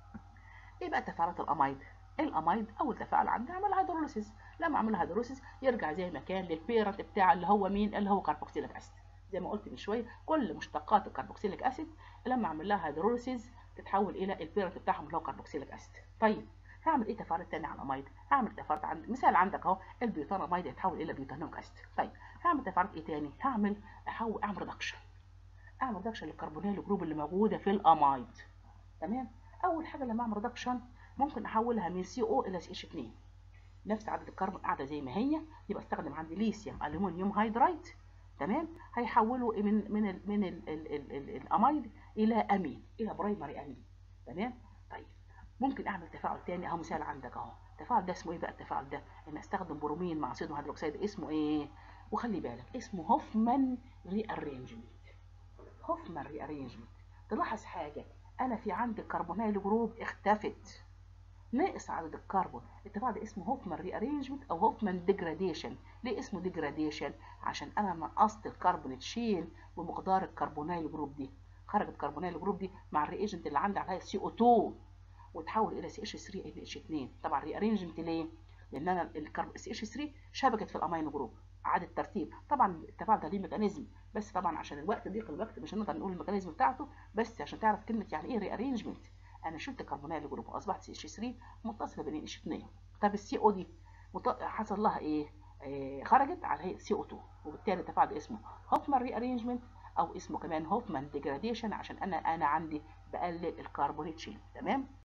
ايه بقى تفاعلات الامايد الامايد اول تفاعل عندي اعمل هيدروليسيس لما اعمل هيدروليسيس يرجع زي ما كان للبيرنت بتاع اللي هو مين اللي هو كربوكسيليك اسيد زي ما قلت من شويه كل مشتقات الكربوكسيليك اسيد لما اعمل لها هيدروليسيس تتحول الى البيرنت بتاعهم اللي هو كربوكسيليك اسيد طيب هعمل ايه تفاعلات تانية على الامايد هعمل تفاعلات عند مثال عندك اهو البيوتاناميد يتحول الى بيوتانويك اسيد طيب هعمل تفاعلات ايه تاني هعمل احول اعمل ريدكشن اعمل ريدكشن للكربونيل جروب اللي موجوده في الامايد تمام اول حاجه لما اعمل ريدكشن ممكن احولها من سي او الى سي اتش 2 نفس عدد الكربون قاعده زي ما هي يبقى استخدم عندي ليثيوم الومنيوم هيدرايد تمام هيحولوا من من ال من ال ال ال ال الامايد الى امين الى برايمري امين تمام طيب ممكن اعمل تفاعل تاني اهو مثال عندك اهو التفاعل ده اسمه ايه بقى التفاعل ده ان استخدم برومين مع صوديوم هيدروكسيد اسمه ايه وخلي بالك اسمه هوفمان ري ارينجمنت هوفمان ري ارينجمنت تلاحظ حاجه انا في عندي الكربونيل جروب اختفت ناقص عدد الكربون التفاعل ده اسمه هوفمان ري ارينجمنت او هوفمان ديجراديشن ليه اسمه ديجراديشن عشان انا نقصت الكربون تشين بمقدار الكربونيل جروب دي خرجت الكربونيل جروب دي مع الرياجنت اللي عندي عليها سي او 2 وتحول الى سي اتش 3 ال اتش 2 طبعا ري ارينجمنت ليه لان انا السي اتش 3 شبكت في الامينو جروب عاد الترتيب طبعا التفاعل ده ليه ميكانيزم بس طبعا عشان الوقت ضيق الوقت مش هنقدر نقول الميكانيزم بتاعته بس عشان تعرف كلمه يعني ايه ري ارينجمنت انا شلت الكربونيل جروب واصبحت سي اتش 3 متصله بين اتش 2 طب السي او دي حصل لها ايه آه خرجت على هيئه سي او 2 وبالتالي التفاعل ده اسمه هوفمان ري ارينجمنت او اسمه كمان هوفمان ديجراديشن عشان انا انا عندي بقلل الكربونيت شين تمام